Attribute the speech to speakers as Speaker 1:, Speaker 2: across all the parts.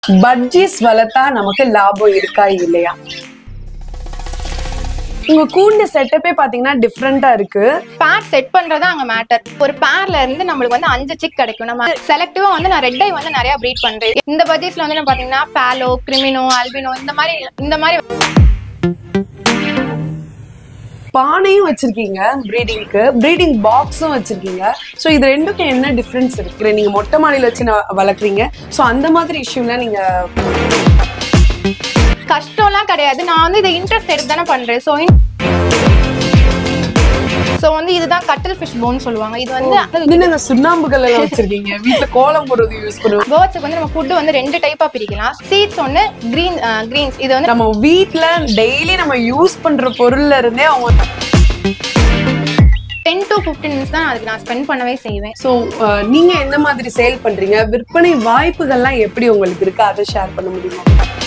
Speaker 1: Budgies வளர்த்தா நமக்கு லாபம் இருக்கா இல்லையா உங்க கூண்டு செட்டப்பே பாத்தீங்கன்னா டிஃப்ரெண்டா இருக்கு
Speaker 2: பேர் செட் பண்றது அங்க மேட்டர் ஒரு பேர்ல இருந்து நம்மளுக்கு வந்து அஞ்சு சிக் கிடைக்கும் நம்ம செலக்டிவா வந்து நான் ரெட் ஐ வந்து நிறைய ப்ரீட் பண்றேன் இந்த பட்ஜெட்ல வந்து நான் பாத்தீங்கன்னா பேலோ கிரிமினோ அல்பினோ இந்த மாதிரி இந்த மாதிரி
Speaker 1: பானையும் வச்சிருக்கீங்க ப்ரீடிங்க்கு ப்ரீடிங் பாக்ஸும் வச்சிருக்கீங்க ஸோ இது ரெண்டுக்கும் என்ன டிஃப்ரென்ஸ் இருக்கு நீங்க மொட்டை மாடியில வச்சு ந- வளர்க்குறீங்க ஸோ அந்த மாதிரி இஷ்யூலாம் நீங்க
Speaker 2: கஷ்டம்லாம் கிடையாது நான் வந்து இதை இன்ட்ரெஸ்ட் எடுத்து தானே பண்றேன் ஸோ ஸோ வந்து இதுதான் கட்டல் ஃபிஷ் போன் சொல்லுவாங்க இது வந்து
Speaker 1: இது நாங்க சுண்ணாம்புகள் எல்லாம் வச்சிருக்கீங்க வீட்டுல கோலம் போடுறது யூஸ் பண்ணுவோம்
Speaker 2: பேர்ட்ஸுக்கு வந்து நம்ம ஃபுட்டு வந்து ரெண்டு டைப்பா பிரிக்கலாம் சீட்ஸ் ஒன்று கிரீன் கிரீன்ஸ் இது வந்து
Speaker 1: நம்ம வீட்ல டெய்லி நம்ம யூஸ் பண்ற பொருள்ல இருந்தே அவங்க
Speaker 2: டென் டு ஃபிஃப்டீன் மினிட்ஸ் தான் அதுக்கு நான் ஸ்பெண்ட் பண்ணவே செய்வேன்
Speaker 1: ஸோ நீங்க எந்த மாதிரி சேல் பண்றீங்க விற்பனை வாய்ப்புகள்லாம் எப்படி உங்களுக்கு இருக்கு அதை ஷேர் பண்ண முடியுமா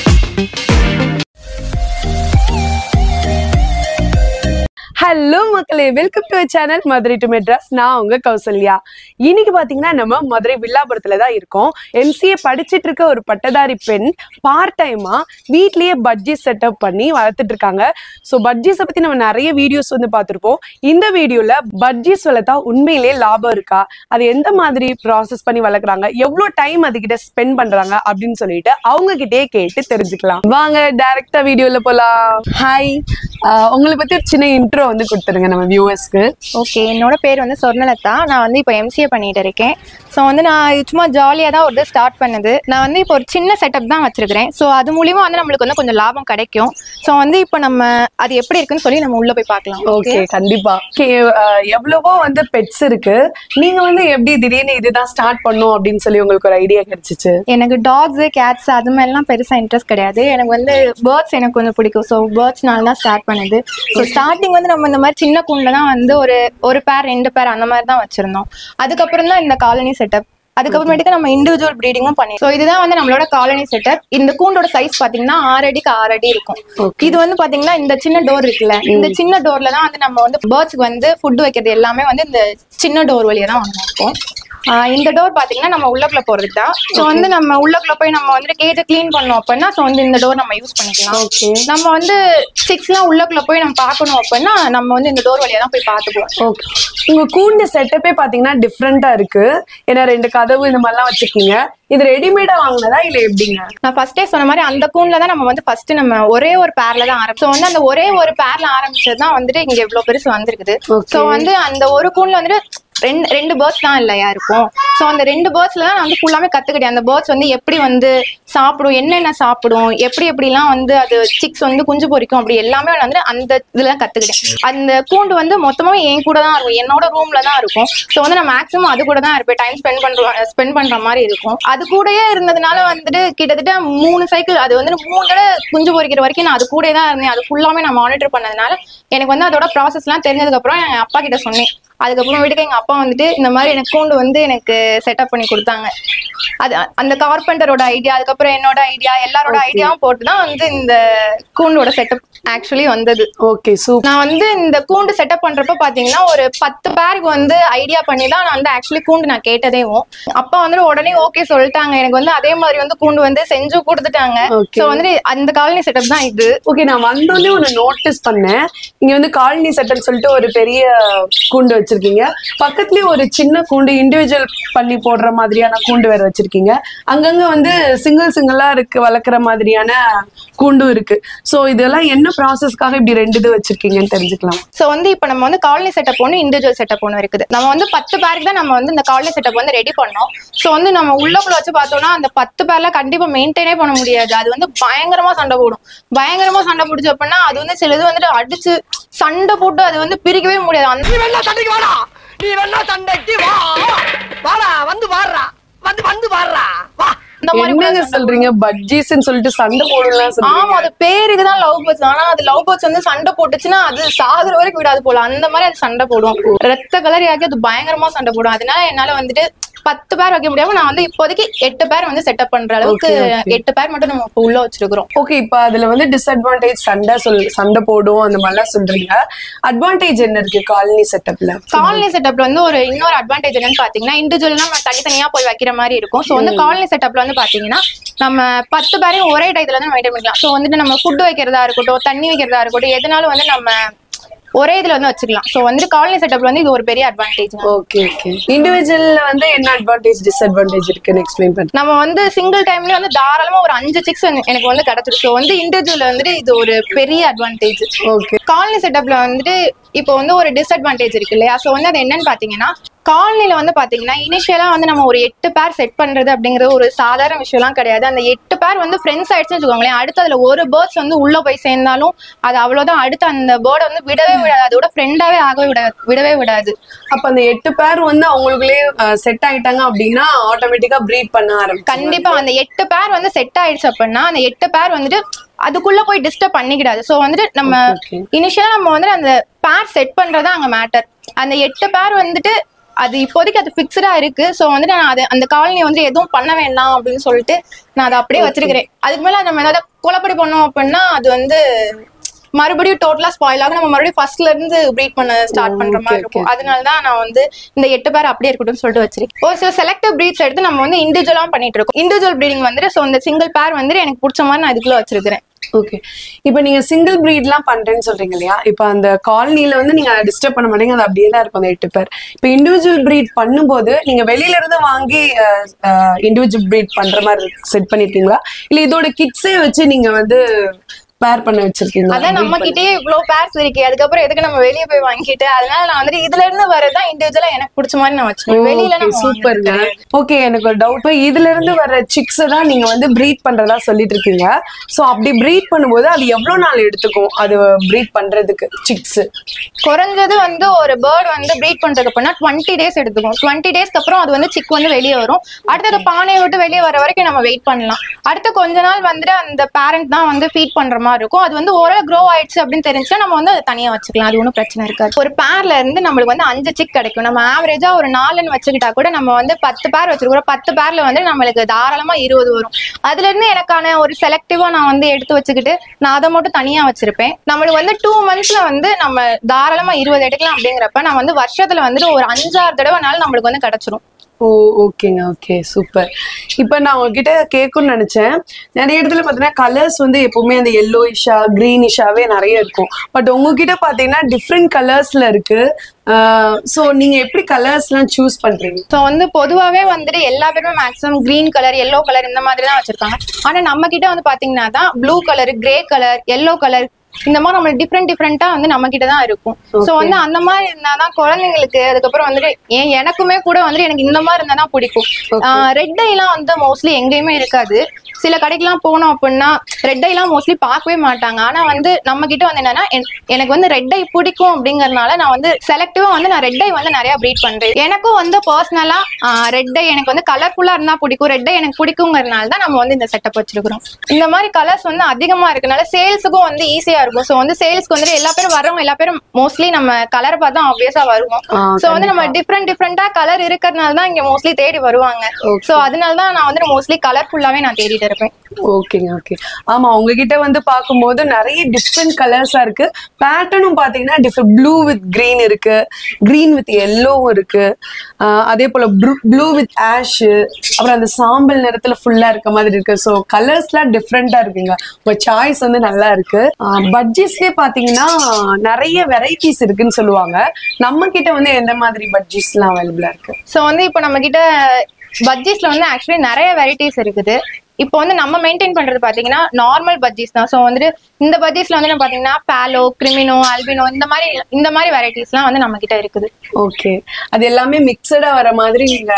Speaker 1: ஹலோ மக்களே welcome to channel Madurai to Madras நான் உங்க கௌசல்யா இன்னைக்கு பாத்தீங்கன்னா நம்ம மதுரை வில்லாபுரத்துல தான் இருக்கோம் எம்சிஏ படிச்சிட்டு இருக்க ஒரு பட்டதாரி பெண் பார்ட் டைமா வீட்லயே பட்ஜி செட்டப் பண்ணி வளர்த்துட்டு இருக்காங்க ஸோ பட்ஜிஸை பத்தி நம்ம நிறைய வீடியோஸ் வந்து பார்த்திருப்போம் இந்த வீடியோல பட்ஜிஸ் வளர்த்தா உண்மையிலேயே லாபம் இருக்கா அது எந்த மாதிரி ப்ராசஸ் பண்ணி வளர்க்குறாங்க எவ்வளோ டைம் அதுகிட்ட ஸ்பெண்ட் பண்றாங்க அப்படின்னு சொல்லிட்டு அவங்க கிட்டே கேட்டு தெரிஞ்சுக்கலாம் வாங்க டைரக்டா வீடியோல போலாம் ஹாய் உங்களை பத்தி ஒரு சின்ன இன்ட்ரோ வந்து கொடுத்துருங்க நம்ம வியூவர்ஸ்க்கு
Speaker 2: ஓகே என்னோட பேர் வந்து சொர்ணலதா நான் வந்து இப்போ எம்சிஏ பண்ணிட்டு இருக்கேன் ஸோ வந்து நான் இது சும்மா ஜாலியாக தான் ஒரு இது ஸ்டார்ட் பண்ணது நான் வந்து இப்போ ஒரு சின்ன செட்டப் தான் வச்சிருக்கிறேன் ஸோ அது மூலியமா வந்து நம்மளுக்கு வந்து கொஞ்சம் லாபம் கிடைக்கும் ஸோ வந்து இப்போ நம்ம அது எப்படி இருக்குன்னு சொல்லி நம்ம உள்ள போய் பார்க்கலாம்
Speaker 1: ஓகே கண்டிப்பா Okay, அஹ், எவ்வளவோ வந்து பெட்ஸ் இருக்கு நீங்க வந்து எப்படி திடீர்னு இதுதான் ஸ்டார்ட் பண்ணும் அப்படின்னு சொல்லி உங்களுக்கு ஒரு ஐடியா கிடைச்சிச்சு
Speaker 2: எனக்கு டாக்ஸு கேட்ஸ் அது மாதிரிலாம் பெருசாக இன்ட்ரெஸ்ட் கிடையாது எனக்கு வந்து பேர்ட்ஸ் எனக்கு கொஞ்சம் பிடிக்கும் ஸோ பேர்ட்ஸ்னால தான் ஸ்டார்ட் பண்ணுது ஸோ ஸ்டார்டிங் வந்து நம்ம இந்த மாதிரி சின்ன கூண்டில் தான் வந்து ஒரு ஒரு பேர் ரெண்டு பேர் அந்த மாதிரி தான் வச்சுருந்தோம் அதுக்கப்புறம் தான் இந்த காலனி செட்டப் அதுக்கப்புறமேட்டுக்கு நம்ம இண்டிவிஜுவல் ப்ரீடிங்கும் பண்ணி ஸோ இதுதான் வந்து நம்மளோட காலனி செட்டப் இந்த கூண்டோட சைஸ் பாத்தீங்கன்னா ஆறு அடிக்கு ஆறு அடி இருக்கும் இது வந்து பாத்தீங்கன்னா இந்த சின்ன டோர் இருக்குல்ல இந்த சின்ன டோர்ல தான் வந்து நம்ம வந்து பேர்ட்ஸ்க்கு வந்து ஃபுட் வைக்கிறது எல்லாமே வந்து இந்த சின்ன டோர் வழியா தான் வந்து இருக்கும் ஆஹ் இந்த டோர் பாத்தீங்கன்னா நம்ம உள்ளக்குள்ள போறதுக்கு தான் ஸோ வந்து நம்ம உள்ளக்குள்ள போய் நம்ம வந்து கேஜை க்ளீன் பண்ணோம் அப்படின்னா ஸோ வந்து இந்த டோர் நம்ம யூஸ் பண்ணிக்கலாம்
Speaker 1: ஓகே
Speaker 2: நம்ம வந்து சிக்ஸ்லாம் உள்ளக்குள்ள போய் நம்ம பார்க்கணும் அப்படின்னா நம்ம வந்து இந்த டோர் வழியா தான் போய் பார்த்துக்குவோம்
Speaker 1: ஓகே உங்க கூண்டு செட்டப்பே பாத்தீங்கன்னா டிஃப்ரெண்டா இருக்கு ஏன்னா ரெண்டு கதவு இந்த மாதிரிலாம் வச்சிருக்கீங்க இது ரெடிமேடா வாங்கினதா இல்ல எப்படிங்க
Speaker 2: நான் ஃபர்ஸ்டே சொன்ன மாதிரி அந்த கூண்ல தான் நம்ம வந்து ஃபர்ஸ்ட் நம்ம ஒரே ஒரு பேர்ல தான் ஆரம்பிச்சோம் வந்து அந்த ஒரே ஒரு பேர்ல ஆரம்பிச்சது தான் வந்துட்டு இங்க இவ்வளவு பெருசு வந்திருக்குது
Speaker 1: Okay.
Speaker 2: ஸோ வந்து அந்த ஒரு கூண்ல வந்துட்டு ரெண்டு ரெண்டு பேர்ட்ஸ் தான் இல்லையா இருக்கும் ஸோ அந்த ரெண்டு பேர்ட்ஸ்ல தான் நான் வந்து ஃபுல்லாமே கத்துக்கிட்டேன் அந்த பேர்ட்ஸ் வந்து எப்படி வந்து சாப்பிடும் என்னென்ன சாப்பிடும் எப்படி எப்படிலாம் வந்து அது சிக்ஸ் வந்து குஞ்சு பொரிக்கும் அப்படி எல்லாமே நான் வந்து அந்த இதுல தான் கத்துக்கிட்டேன் அந்த கூண்டு வந்து மொத்தமா என் கூட தான் இருக்கும் என்னோட ரூம்ல தான் இருக்கும் ஸோ வந்து நான் மேக்ஸிமம் அது கூட தான் இருப்பேன் டைம் ஸ்பெண்ட் பண்ற ஸ்பெண்ட் பண்ற மாதிரி இருக்கும் அது கூடயே இருந்ததுனால வந்துட்டு கிட்டத்தட்ட மூணு சைக்கிள் அது வந்து மூணு தடவை குஞ்சு பொரிக்கிற வரைக்கும் நான் அது கூடயே தான் இருந்தேன் அது ஃபுல்லாமே நான் மானிட்டர் பண்ணதுனால எனக்கு வந்து அதோட ப்ராசஸ்லாம் தெரிஞ்சதுக்கு அப்புறம் என் அப்பா கிட்ட சொன்னேன் அதுக்கப்புறம் வீட்டுக்கு எங்க அப்பா வந்துட்டு இந்த மாதிரி எனக்கு கூண்டு வந்து எனக்கு செட்டப் பண்ணி கொடுத்தாங்க அது அந்த கார்பெண்டரோட ஐடியா அதுக்கப்புறம் என்னோட ஐடியா எல்லாரோட ஐடியாவும் போட்டு தான் வந்து இந்த கூண்டோட செட்டப் ஆக்சுவலி வந்தது
Speaker 1: ஓகே சூப்பர்
Speaker 2: நான் வந்து இந்த கூண்டு செட்டப் பண்றப்ப பாத்தீங்கன்னா ஒரு பத்து பேருக்கு வந்து ஐடியா பண்ணி தான் நான் வந்து ஆக்சுவலி கூண்டு நான் கேட்டதேவும் அப்பா வந்து உடனே ஓகே சொல்லிட்டாங்க எனக்கு வந்து அதே மாதிரி வந்து கூண்டு வந்து செஞ்சு கொடுத்துட்டாங்க
Speaker 1: Okay.
Speaker 2: ஸோ வந்து அந்த காலனி செட்டப் தான் இது
Speaker 1: ஓகே நான் வந்தோடனே ஒன்று நோட்டீஸ் பண்ணேன் இங்க வந்து காலனி செட்டப் சொல்லிட்டு ஒரு பெரிய கூண்டு வச்சிருக்கீங்க பக்கத்துலயே ஒரு சின்ன கூண்டு இண்டிவிஜுவல் பண்ணி போடுற மாதிரியான கூண்டு வேற வச்சிருக்கீங்க அங்கங்க வந்து சிங்கிள் சிங்கிளா இருக்கு வளர்க்குற மாதிரியான கூண்டும் இருக்கு ஸோ இதெல்லாம் என்ன ப்ராசஸ்க்காக இப்படி ரெண்டு இது வச்சிருக்கீங்கன்னு தெரிஞ்சுக்கலாம்
Speaker 2: ஸோ வந்து இப்போ நம்ம வந்து காலனி செட்டப் ஒன்று இண்டிவிஜுவல் செட்டப் ஒன்று இருக்குது நம்ம வந்து பத்து பேருக்கு தான் நம்ம வந்து இந்த காலனி செட்டப் வந்து ரெடி பண்ணோம் ஸோ வந்து நம்ம உள்ளக்குள்ள வச்சு பார்த்தோம்னா அந்த பத்து பேர்ல கண்டிப்பா மெயின்டைனே பண்ண முடியாது அது வந்து பயங்கரமா சண்டை போடும் பயங்கரமா சண்டை போடுச்சு அப்படின்னா அது வந்து சில இது வந்துட்டு அடிச்சு சண்டை போட்டு அது வந்து பிரிக்கவே முடியாது அந்த
Speaker 3: நீ வேணா சண்டைக்கு வாடா நீ வேணா சண்டைக்கு வா வாடா வந்து வாடுறா வந்து வந்து வாடுறா வா
Speaker 2: அந்த மாதிரி கூட
Speaker 1: என்னங்க
Speaker 2: சண்டை
Speaker 1: சொல்றீங்க பட்ஜிஸ்ன்னு சொல்லிட்டு சண்டை போடலாம் சொல்றீங்க
Speaker 2: ஆமா அது பேருக்கு தான் லவ் பேர்ட்ஸ் ஆனா அது லவ் பேர்ட்ஸ் வந்து சண்டை போட்டுச்சுன்னா அது சாகுற வரைக்கும் விடாது போல அந்த மாதிரி அது சண்டை போடும் ரத்த கலரி ஆகி அது பயங்கரமா சண்டை போடும் அதனால என்னால வந்துட்டு பத்து பேர் வைக்க முடியாம நான் வந்து இப்போதைக்கு எட்டு பேர் வந்து செட்டப் பண்ற அளவுக்கு
Speaker 1: Okay, okay.
Speaker 2: எட்டு பேர் மட்டும் நம்ம இப்ப உள்ள வச்சிருக்கிறோம்
Speaker 1: ஓகே இப்ப அதுல வந்து டிஸ்அட்வான்டேஜ் சண்டை சொல் சண்டை போடும் அந்த மாதிரிலாம் சொல்றீங்க அட்வான்டேஜ் என்ன இருக்கு காலனி செட்டப்ல
Speaker 2: காலனி செட்டப்ல வந்து ஒரு இன்னொரு அட்வான்டேஜ் என்னன்னு பாத்தீங்கன்னா இண்டிவிஜுவல் நம்ம தனித்தனியா போய் வைக்கிற மாதிரி இருக்கும் சோ வந்து காலனி செட்டப்ல வந்து பாத்தீங்கன்னா நம்ம பத்து பேரையும் ஒரே டயத்துல வந்து மெயின்டைன் பண்ணிக்கலாம் சோ வந்துட்டு நம்ம ஃபுட் வைக்கிறதா இருக்கட்டும் தண்ணி வைக்கிறதா இருக்கட்டும் எதுனாலும் வந்து நம்ம ஒரே இதுல வந்து வச்சுக்கலாம் சோ வந்துட்டு காலனி செட்டப்ல வந்து இது ஒரு பெரிய அட்வான்டேஜ்
Speaker 1: ஓகே ஓகே இண்டிவிஜுவல்ல வந்து என்ன அட்வான்டேஜ் டிஸ்அட்வான்டேஜ் இருக்குன்னு எக்ஸ்பிளைன் பண்ணுங்க
Speaker 2: நம்ம வந்து சிங்கிள் டைம்லயே வந்து தாராளமா ஒரு அஞ்சு சிக்ஸ் எனக்கு வந்து கிடைச்சிருக்கு ஸோ வந்து இண்டிவிஜுவல் வந்துட்டு இது ஒரு பெரிய அட்வான்டேஜ்
Speaker 1: ஓகே
Speaker 2: காலனி செட்டப்ல வந்துட்டு இப்போ வந்து ஒரு டிஸ்அட்வான்டேஜ் இருக்கு இல்லையா ஸோ வந்து அது என்னன்னு பாத்தீங்கன்னா காலனில வந்து பாத்தீங்கன்னா இனிஷியலா வந்து நம்ம ஒரு எட்டு பேர் செட் பண்றது அப்படிங்கிறது ஒரு சாதாரண விஷயம்லாம் கிடையாது அந்த எட்டு பேர் வந்து ஃப்ரெண்ட்ஸ் ஆயிடுச்சுன்னு வச்சுக்கோங்களேன் அடுத்து அதுல ஒரு பேர்ட்ஸ் வந்து உள்ள போய் சேர்ந்தாலும் அது அவ்வளவுதான் அடுத்து அந்த பேர்டை வந்து விடவே விடாது அதோட ஃப்ரெண்டாவே ஆகவே விட விடவே விடாது
Speaker 1: அப்ப அந்த எட்டு பேர் வந்து அவங்களுக்குள்ளே செட் ஆயிட்டாங்க அப்படின்னா ஆட்டோமேட்டிக்கா ப்ரீட் பண்ண ஆரம்பிச்சு
Speaker 2: கண்டிப்பா அந்த எட்டு பேர் வந்து செட் ஆயிடுச்சு அப்படின்னா அந்த எட்டு பேர் வந்துட்டு அதுக்குள்ள போய் டிஸ்டர்ப் பண்ணிக்கிடாது சோ வந்துட்டு நம்ம
Speaker 1: Okay.
Speaker 2: இனிஷியலா நம்ம வந்து அந்த பேர் செட் பண்றதா அங்க மேட்டர் அந்த எட்டு பேர் வந்துட்டு அது இப்போதைக்கு அது ஃபிக்ஸ்டா இருக்கு சோ வந்துட்டு நான் அது அந்த காலனி வந்து எதுவும் பண்ண வேண்டாம் அப்படின்னு சொல்லிட்டு நான் அதை அப்படியே வச்சிருக்கிறேன் அதுக்கு மேல நம்ம ஏதாவது குழப்படி பண்ணோம் அப்படின்னா அது வந்து மறுபடியும் டோட்டலா ஸ்பாயில் ஆகும் நம்ம மறுபடியும் ஃபர்ஸ்ட்ல இருந்து ப்ரீட் பண்ண ஸ்டார்ட் பண்ற
Speaker 1: Okay,
Speaker 2: மாதிரி இருக்கும் அதனால தான் நான் வந்து இந்த எட்டு பேர் அப்படியே இருக்கட்டும்னு சொல்லிட்டு வச்சிருக்கேன் ஒரு சில செலக்டிவ் ப்ரீட்ஸ் எடுத்து நம்ம வந்து இண்டிவிஜுவலா பண்ணிட்டு இருக்கோம் இண்டிவிஜுவல் ப்ரீடிங் வந்துட்டு ஸோ இந்த சிங்கிள் பேர் வந்துட்டு எனக்கு பிடிச்ச மாதிரி நான் இதுக்குள்ள வச்சிருக்கிறேன்
Speaker 1: ஓகே இப்போ நீங்க சிங்கிள் ப்ரீட்லாம் பண்றேன்னு சொல்றீங்க இல்லையா இப்போ அந்த காலனில வந்து நீங்க டிஸ்டர்ப் பண்ண மாட்டீங்க அது அப்படியே தான் இருக்கும் அந்த எட்டு பேர் இப்போ இண்டிவிஜுவல் ப்ரீட் பண்ணும்போது நீங்க வெளியில இருந்து வாங்கி இண்டிவிஜுவல் ப்ரீட் பண்ற மாதிரி செட் பண்ணிருக்கீங்களா இல்ல இதோட கிட்ஸே வச்சு நீங்க வந்து பேர் பண்ண வச்சிருக்கீங்களா
Speaker 2: அதான் நம்ம கிட்டயே இவ்வளவு பேர்ஸ் இருக்கு அதுக்கப்புறம் எதுக்கு நம்ம வெளியே போய் வாங்கிட்டு அதனால நான் வந்துட்டு இதுல இருந்து வரதான் இண்டிவிஜுவலா எனக்கு பிடிச்ச மாதிரி நான் வச்சுக்கேன் வெளியில நம்ம
Speaker 1: சூப்பருங்க ஓகே எனக்கு ஒரு டவுட் இதுல இருந்து வர சிக்ஸ் தான் நீங்க வந்து ப்ரீட் பண்றதா சொல்லிட்டு இருக்கீங்க சோ அப்படி ப்ரீட் பண்ணும்போது அது எவ்வளவு நாள் எடுத்துக்கும் அது ப்ரீட் பண்றதுக்கு சிக்ஸ்
Speaker 2: குறைஞ்சது வந்து ஒரு பேர்ட் வந்து ப்ரீட் பண்றதுக்கு அப்படின்னா டுவெண்ட்டி டேஸ் எடுத்துக்கும் டுவெண்ட்டி டேஸ்க்கு அப்புறம் அது வந்து சிக் வந்து வெளியே வரும் அடுத்தது பானையை விட்டு வெளியே வர வரைக்கும் நம்ம வெயிட் பண்ணலாம் அடுத்து கொஞ்ச நாள் வந்துட்டு அந்த பேரண்ட் தான் வந்து ஃபீட் பண்ற மாதிரி இருக்கும் அது வந்து ஓரளவு க்ரோ ஆயிடுச்சு அப்படின்னு தெரிஞ்சுன்னா நம்ம வந்து அதை தனியா வச்சுக்கலாம் அது ஒன்றும் பிரச்சனை இருக்காது ஒரு பேர்ல இருந்து நம்மளுக்கு வந்து அஞ்சு சிக் கிடைக்கும் நம்ம ஆவரேஜா ஒரு நாலுன்னு வச்சுக்கிட்டா கூட நம்ம வந்து பத்து பேர் வச்சிருக்கிறோம் பத்து பேர்ல வந்து நம்மளுக்கு தாராளமா இருபது வரும் அதுல இருந்து எனக்கான ஒரு செலக்டிவா நான் வந்து எடுத்து வச்சுக்கிட்டு நான் அதை மட்டும் தனியா வச்சிருப்பேன் நம்மளுக்கு வந்து டூ மந்த்ஸ்ல வந்து நம்ம தாராளமா இருபது எடுக்கலாம் அப்படிங்கிறப்ப நான் வந்து வருஷத்துல வந்துட்டு ஒரு அஞ்சாறு தடவைனாலும் நம்மளுக்கு வந்து கிடைச்சிரும்
Speaker 1: ஓ ஓகேங்க ஓகே சூப்பர் இப்போ நான் உங்ககிட்ட கேட்கணும்னு நினைச்சேன் நிறைய இடத்துல பார்த்தீங்கன்னா கலர்ஸ் வந்து எப்பவுமே அந்த எல்லோயிஷா க்ரீனிஷாவே நிறைய இருக்கும் பட் உங்ககிட்ட பார்த்தீங்கன்னா டிஃப்ரெண்ட் கலர்ஸ்ல இருக்கு ஸோ நீங்க எப்படி கலர்ஸ்லாம் சூஸ் பண்றீங்க
Speaker 2: ஸோ வந்து பொதுவாகவே வந்துட்டு எல்லா பேருமே maximum green colour yellow colour இந்த மாதிரி தான் வச்சிருக்காங்க ஆனா நம்ம கிட்ட வந்து பாத்தீங்கன்னா தான் blue colour grey colour yellow colour இந்த மாதிரி நம்ம டிஃப்ரெண்ட் டிஃப்ரெண்டா வந்து நம்ம கிட்ட தான் இருக்கும் ஸோ வந்து அந்த மாதிரி இருந்தாதான் குழந்தைங்களுக்கு அதுக்கப்புறம் வந்துட்டு ஏன் எனக்குமே கூட வந்துட்டு எனக்கு இந்த மாதிரி இருந்தா தான் பிடிக்கும் ரெட் ஐலாம் வந்து மோஸ்ட்லி எங்கேயுமே இருக்காது சில கடைக்கெல்லாம் போனோம் அப்படின்னா ரெட் ஐலாம் மோஸ்ட்லி பார்க்கவே மாட்டாங்க ஆனா வந்து நம்ம கிட்ட வந்து என்னன்னா என்- எனக்கு வந்து ரெட் ஐ பிடிக்கும் அப்படிங்கறதுனால நான் வந்து செலக்டிவா வந்து நான் ரெட் ஐ வந்து நிறைய ப்ரீட் பண்றேன் எனக்கும் வந்து பர்சனலா ரெட் ஐ எனக்கு வந்து கலர்ஃபுல்லா இருந்தா பிடிக்கும் ரெட் ஐ எனக்கு பிடிக்குங்கிறதுனால தான் நம்ம வந்து இந்த செட்டப் வச்சிருக்கிறோம் இந்த மாதிரி கலர்ஸ் வந்து அதிகமா இருக்கனால சேல்ஸுக்கும் வந்து ஈஸியா இருக்கும் ஸோ வந்து சேல்ஸ்க்கு வந்து எல்லா பேரும் வரவங்க எல்லா பேரும் மோஸ்ட்லி நம்ம கலரை பார்த்தா ஆப்வியஸா வருவோம்
Speaker 1: ஆ,
Speaker 2: ஸோ வந்து நம்ம டிஃப்ரெண்ட் டிஃப்ரெண்டா கலர் இருக்கிறதுனால தான் இங்க மோஸ்ட்லி தேடி வருவாங்க
Speaker 1: Okay.
Speaker 2: ஸோ அதனால தான் நான் வந்து மோஸ்ட்லி கலர்ஃபுல்லாவே நான் தேடிட்டு இருப்பேன்
Speaker 1: ஓகேங்க ஓகே ஆமா உங்ககிட்ட வந்து பார்க்கும்போது நிறைய டிஃப்ரெண்ட் கலர்ஸா இருக்கு பேட்டர்னும் பாத்தீங்கன்னா டிஃப்ரெண்ட் ப்ளூ வித் green இருக்கு green வித் எல்லோவும் இருக்கு ஆஹ் அதே போல ப்ளூ வித் ஆஷ் அப்புறம் அந்த சாம்பல் நிறத்துல ஃபுல்லா இருக்க மாதிரி இருக்கு ஸோ கலர்ஸ்லாம் டிஃப்ரெண்டா இருக்குங்க உங்க சாய்ஸ் வந்து நல்லா இருக்கு பட்ஜெட்ஸ்லேயே பாத்தீங்கன்னா நிறைய வெரைட்டிஸ் இருக்குன்னு சொல்லுவாங்க நம்ம கிட்ட வந்து எந்த மாதிரி பட்ஜெட்ஸ்லாம் அவைலபிளா இருக்கு
Speaker 2: ஸோ வந்து இப்போ நம்ம கிட்ட பஜ்ஜீஸ்ல வந்து ஆக்சுவலி நிறைய வெரைட்டிஸ் இருக்குது இப்போ வந்து நம்ம மெயின்டைன் பண்றது பாத்தீங்கன்னா நார்மல் பஜ்ஜீஸ் தான் ஸோ வந்துட்டு இந்த பஜ்ஜீஸ்ல வந்து நம்ம பாத்தீங்கன்னா பேலோ கிரிமினோ ஆல்பினோ இந்த மாதிரி இந்த மாதிரி வெரைட்டிஸ்லாம் வந்து நம்ம கிட்ட இருக்குது
Speaker 1: ஓகே அது எல்லாமே மிக்சடா வர மாதிரி நீங்க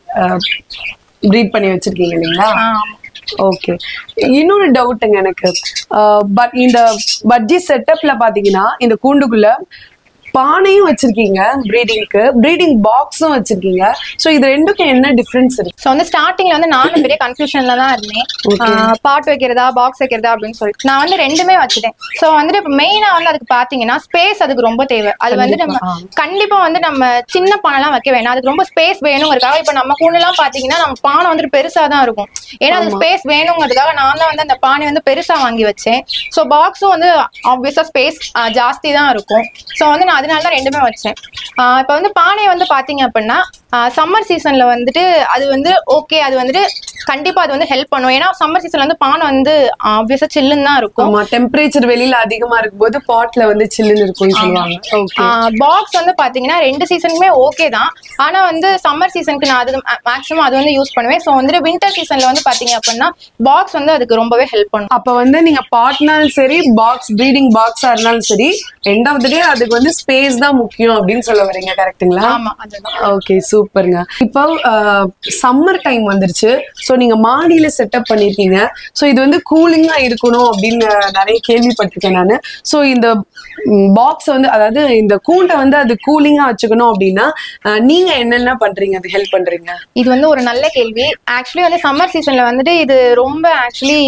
Speaker 1: ப்ரீட் பண்ணி வச்சிருக்கீங்க இல்லைங்களா
Speaker 2: ஆமா.
Speaker 1: ஓகே இன்னொரு டவுட்டுங்க எனக்கு பட் இந்த பட்ஜி செட்டப்ல பாத்தீங்கன்னா இந்த கூண்டுக்குள்ள பானையும் வச்சிருக்கீங்க ப்ரீடிங்க்கு ப்ரீடிங் பாக்ஸும் வச்சிருக்கீங்க ஸோ இது ரெண்டுக்கும் என்ன டிஃபரன்ஸ் இருக்கு
Speaker 2: ஸோ வந்து ஸ்டார்டிங்ல வந்து நானும் பெரிய கன்ஃபியூஷன்ல தான் இருந்தேன் பாட் வைக்கிறதா பாக்ஸ் வைக்கிறதா அப்படின்னு சொல்லிட்டு நான் வந்து ரெண்டுமே வச்சுட்டேன் ஸோ வந்துட்டு இப்போ மெயினா வந்து அதுக்கு பாத்தீங்கன்னா ஸ்பேஸ் அதுக்கு ரொம்ப தேவை அது வந்து நம்ம கண்டிப்பா வந்து நம்ம சின்ன பானைலாம் வைக்க வேணாம் அதுக்கு ரொம்ப ஸ்பேஸ் வேணுங்கிறதுக்காக இப்போ நம்ம கூண்டுலாம் பாத்தீங்கன்னா நம்ம பானை வந்துட்டு பெருசா தான் இருக்கும் ஏன்னா அதுக்கு ஸ்பேஸ் வேணுங்கிறதுக்காக நான் தான் வந்து அந்த பானை வந்து பெருசா வாங்கி வச்சேன் ஸோ பாக்ஸும் வந்து ஆப்வியஸா ஸ்பேஸ் ஜாஸ்தி தான் இருக்கும் ஸோ வந்து நான் அதனால தான் ரெண்டுமே வச்சேன் இப்போ வந்து பானையை வந்து பாத்தீங்க அப்படின்னா சம்மர் சீசன்ல வந்துட்டு அது வந்து ஓகே அது வந்துட்டு கண்டிப்பா அது வந்து ஹெல்ப் பண்ணும் ஏன்னா சம்மர் சீசன்ல வந்து பானை வந்து ஆப்வியஸா சில்லுன்னு தான் இருக்கும்
Speaker 1: ஆமா டெம்பரேச்சர் வெளியில அதிகமா இருக்கும்போது பாட்ல வந்து சில்லுன்னு இருக்கும்னு சொல்லுவாங்க ஓகே
Speaker 2: பாக்ஸ் வந்து பாத்தீங்கன்னா ரெண்டு சீசனுக்குமே ஓகே தான் ஆனா வந்து சம்மர் சீசனுக்கு நான் அது மேக்ஸிமம் அது வந்து யூஸ் பண்ணுவேன் ஸோ வந்து வின்டர் சீசன்ல வந்து பாத்தீங்க அப்படின்னா பாக்ஸ் வந்து அதுக்கு ரொம்பவே ஹெல்ப் பண்ணும்
Speaker 1: அப்ப வந்து நீங்க பாட்னாலும் சரி பாக்ஸ் ப்ரீடிங் பாக்ஸா இருந்தாலும் சரி எண்ட் ஆஃப் த டே அதுக்கு வந்து ஸ்பேஸ் தான் முக்கியம் அப்படின்னு சொல்ல வரீங்க கரெக்ட்டுங்களா
Speaker 2: ஆமா அதுதான்
Speaker 1: ஓகே சூப்பருங்க இப்போ சம்மர் டைம் வந்துருச்சு ஸோ நீங்க மாடியில செட்டப் பண்ணிருக்கீங்க ஸோ இது வந்து கூலிங்கா இருக்கணும் அப்படின்னு நிறைய கேள்விப்பட்டிருக்கேன் நான் ஸோ இந்த பாக்ஸ் வந்து அதாவது இந்த கூண்டை வந்து அது கூலிங்கா வச்சுக்கணும் அப்படின்னா அஹ், நீங்க என்னென்ன பண்றீங்க அது ஹெல்ப் பண்றீங்க
Speaker 2: இது வந்து ஒரு நல்ல கேள்வி ஆக்சுவலி வந்து சம்மர் சீசன்ல வந்துட்டு இது ரொம்ப ஆக்சுவலி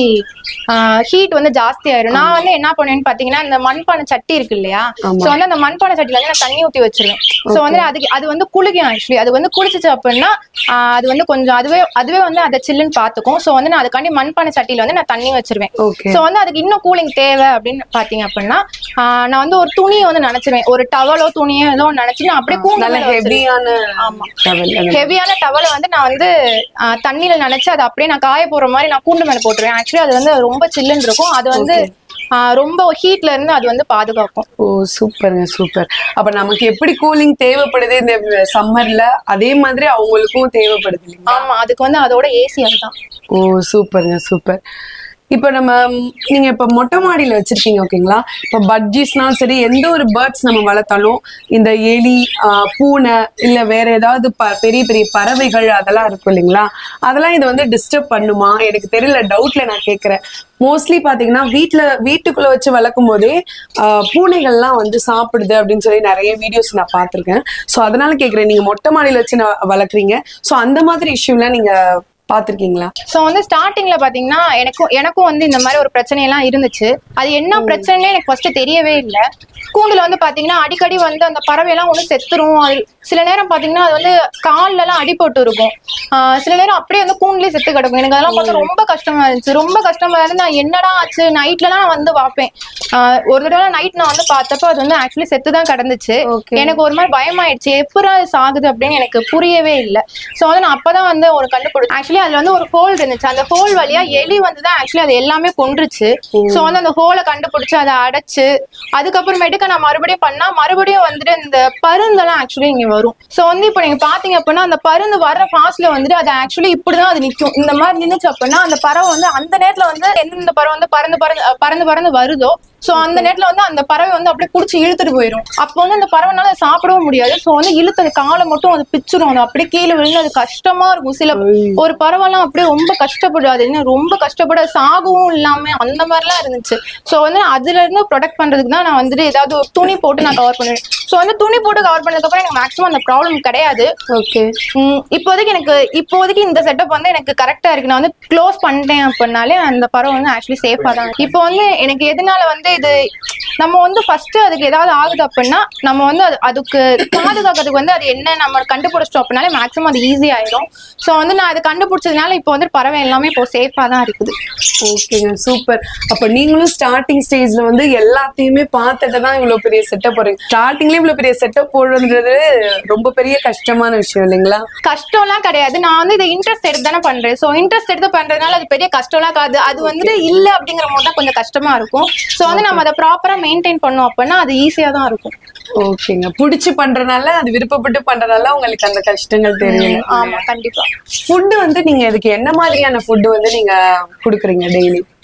Speaker 2: ஹீட் வந்து ஜாஸ்தி ஆயிரும் நான் வந்து என்ன பண்ணுவேன்னு பாத்தீங்கன்னா இந்த மண்பானை சட்டி இருக்கு இல்லையா
Speaker 1: ஆமா.
Speaker 2: சோ வந்து அந்த மண்பானை சட்டில வந்து நான் தண்ணி ஊத்தி வச்சிருவேன் சோ வந்து அதுக்கு அது வந்து குளிக்கும் ஆக்சுவலி அது வந்து குளிச்சிச்சு அப்படின்னா ஆஹ் அது வந்து கொஞ்சம் அதுவே அதுவே வந்து அதை சில்லுன்னு பாத்துக்கும் சோ வந்து நான் அதுக்காண்டி மண்பானை சட்டியில வந்து நான் தண்ணி வச்சிருவேன்
Speaker 1: ஓகே
Speaker 2: சோ வந்து அதுக்கு இன்னும் கூலிங் தேவை அப்படின்னு பாத்தீங்க அப்படின்னா ஆஹ் நான் வந்து ஒரு துணியை வந்து நினைச்சிருவேன் ஒரு டவலோ துணியோ ஏதோ ஒண்ணு நினைச்சு நான் அப்படியே கூண்டு
Speaker 1: நல்ல
Speaker 2: மேல வச்சிருவேன்.
Speaker 1: ஹெவியான
Speaker 2: ஆமா.
Speaker 1: டவல்
Speaker 2: ஹெவியான டவலை வந்து நான் வந்து ஆ, தண்ணியில நினைச்சு அதை அப்படியே நான் காய போற மாதிரி நான் கூண்டு மேல போட்டுருவேன் ஆக்சுவலி அது வந்து ரொம்ப சில்லுன்னு இருக்கும் அது வந்து ஆ, ரொம்ப ஹீட்ல இருந்து அது வந்து பாதுகாக்கும்
Speaker 1: ஓ சூப்பருங்க சூப்பர் அப்ப நமக்கு எப்படி கூலிங் தேவைப்படுது இந்த சம்மர்ல அதே மாதிரி அவங்களுக்கும் தேவைப்படுது இல்லைங்களா
Speaker 2: ஆமா அதுக்கு வந்து அதோட ஏசி அதுதான்
Speaker 1: ஓ சூப்பருங்க சூப்பர் இப்போ நம்ம ம், நீங்க இப்ப மொட்டை மாடியில வச்சிருக்கீங்க ஓகேங்களா இப்போ பட்ஜிஸ்னாலும் சரி எந்த ஒரு பேர்ட்ஸ் நம்ம வளர்த்தாலும் இந்த எலி ஆ, பூனை இல்ல வேற ஏதாவது ப- பெரிய பெரிய பறவைகள் அதெல்லாம் இருக்கும் இல்லைங்களா அதெல்லாம் இதை வந்து டிஸ்டர்ப் பண்ணுமா எனக்கு தெரியல டவுட்ல நான் கேக்குறேன் மோஸ்ட்லி பாத்தீங்கன்னா வீட்ல வீட்டுக்குள்ள வச்சு வளர்க்கும் போதே ஆ, பூனைகள்லாம் வந்து சாப்பிடுது அப்படின்னு சொல்லி நிறைய வீடியோஸ் நான் பார்த்திருக்கேன் ஸோ அதனால கேக்குறேன் நீங்க மொட்டை மாடியில வச்சு நான் வளர்க்குறீங்க ஸோ அந்த மாதிரி இஷ்யூலாம் நீங்க பார்த்திருக்கீங்களா
Speaker 2: சோ வந்து ஸ்டார்டிங்ல பாத்தீங்கன்னா எனக்கும் எனக்கும் வந்து இந்த மாதிரி ஒரு பிரச்சனை எல்லாம் இருந்துச்சு அது என்ன பிரச்சனைன்னு எனக்கு ஃபர்ஸ்ட் தெரியவே இல்லை கூண்டுல வந்து பாத்தீங்கன்னா அடிக்கடி வந்து அந்த பறவை எல்லாம் ஒண்ணு செத்துரும் அது சில நேரம் பாத்தீங்கன்னா அது வந்து கால்ல எல்லாம் அடிபட்டு இருக்கும் ஆஹ் சில நேரம் அப்படியே வந்து கூண்டுலயே செத்து கிடக்கும் எனக்கு அதெல்லாம் பார்த்து ரொம்ப கஷ்டமா இருந்துச்சு ரொம்ப கஷ்டமா இருந்து நான் என்னடா ஆச்சு நைட்ல நான் வந்து பார்ப்பேன் ஆஹ் ஒரு தடவை நைட் நான் வந்து பார்த்தப்ப அது வந்து ஆக்சுவலி செத்து தான் கிடந்துச்சு
Speaker 1: Okay.
Speaker 2: எனக்கு ஒரு மாதிரி பயமாயிடுச்சு எப்படா இது சாகுது அப்படின்னு எனக்கு புரியவே இல்லை ஸோ வந்து நான் அப்பதான் வந்து ஒரு கண்டுபிடிச்சேன் ஆக்சுவலி அதுல வந்து ஒரு ஹோல் இருந்துச்சு அந்த ஹோல் வழியா எலி வந்து தான் ஆக்சுவலி அது எல்லாமே கொன்றுச்சு ஸோ வந்து அந்த ஹோலை கண்டுபிடிச்சு அதை அடைச்சு அதுக்கப்புறமேட்டுக்கு நான் மறுபடியும் பண்ணா மறுபடியும் வந்துட்டு இந்த பருந்தெல்லாம் ஆக்சுவலி இங்க வரும் ஸோ வந்து இப்போ நீங்க பாத்தீங்க அப்படின்னா அந்த பருந்து வர்ற ஃபாஸ்ட்ல வந்துட்டு அது ஆக்சுவலி இப்படிதான் அது நிக்கும் இந்த மாதிரி நின்னுச்சு அப்படின்னா அந்த பறவை வந்து அந்த நேரத்துல வந்து எந்தெந்த பறவை வந்து பறந்து பறந்து அஹ் பறந்து பறந்து வருதோ சோ அந்த நேரத்துல வந்து அந்த பறவை வந்து அப்படியே புடிச்சு இழுத்துட்டு போயிடும் அப்போ வந்து அந்த பறவைனால அதை சாப்பிடவும் முடியாது சோ வந்து இழுத்து அது காலை மட்டும் அது பிச்சிரும் அது அப்படியே கீழே விழுந்து அது கஷ்டமா இருக்கும் சில ஒரு பறவைலாம் அப்படியே ரொம்ப கஷ்டப்படாது என்ன ரொம்ப கஷ்டப்பட சாகவும் இல்லாம அந்த மாதிரிலாம் இருந்துச்சு சோ வந்து அதுல இருந்து ப்ரொடெக்ட் பண்றதுக்கு தான் நான் வந்துட்டு ஏதாவது ஒரு துணி போட்டு நான் கவர் பண்ணுவேன் சோ வந்து துணி போட்டு கவர் பண்ணதுக்கு அப்புறம் எனக்கு மேக்ஸிமம் அந்த ப்ராப்ளம் கிடையாது
Speaker 1: ஓகே
Speaker 2: உம் இப்போதைக்கு எனக்கு இப்போதைக்கு இந்த செட்டப் வந்து எனக்கு கரெக்டா இருக்கு நான் வந்து க்ளோஸ் பண்ணிட்டேன் அப்படின்னாலே அந்த படம் வந்து ஆக்சுவலி சேஃபா தான் இருக்கு. இப்போ வந்து எனக்கு எதனால வந்து இது நம்ம வந்து ஃபர்ஸ்ட் அதுக்கு ஏதாவது ஆகுது அப்படின்னா நம்ம வந்து அது- அதுக்கு பாதுகாக்கிறதுக்கு வந்து அது என்ன நம்ம கண்டுபிடிச்சிட்டோம் அப்படின்னாலே மேக்ஸிமம் அது ஈஸி ஆயிடும் ஸோ வந்து நான் அது கண்டுபிடிச்சதுனால இப்போ வந்து பறவை எல்லாமே இப்போ சேஃபா தான் இருக்குது
Speaker 1: ஓகேங்க சூப்பர் அப்ப நீங்களும் ஸ்டார்டிங் ஸ்டேஜ்ல வந்து எல்லாத்தையுமே பார்த்துட்டு தான் இவ்வளவு பெரிய செட்டப் போடுறீங்க ஸ்டார்டிங்ல இவ்வளவு பெரிய செட்டப் போடுறதுன்றது ரொம்ப பெரிய கஷ்டமான விஷயம் இல்லைங்களா
Speaker 2: கஷ்டம்லாம் கிடையாது நான் வந்து இதை இன்ட்ரெஸ்ட் எடுத்து தானே பண்றேன் ஸோ இன்ட்ரெஸ்ட் எடுத்து பண்றதுனால அது பெரிய கஷ்டம்லாம் காது அது வந்துட்டு இல்ல அப்படிங்கிற போது தான் கொஞ்சம் கஷ்டமா இருக்கும் ஸோ வந்து நம்ம அதை ப்ராப்பரா மெயின்டைன் பண்ணோம் அப்படின்னா அது ஈஸியா தான் இருக்கும்
Speaker 1: ஓகேங்க புடிச்சு பண்றனால அது விருப்பப்பட்டு பண்றனால உங்களுக்கு அந்த கஷ்டங்கள் தெரியல
Speaker 2: ஆமா கண்டிப்பா
Speaker 1: ஃபுட்டு வந்து நீங்க இதுக்கு என்ன மாதிரியான ஃபுட்டு வந்து நீங்க குடுக்குறீங்க டெய்லி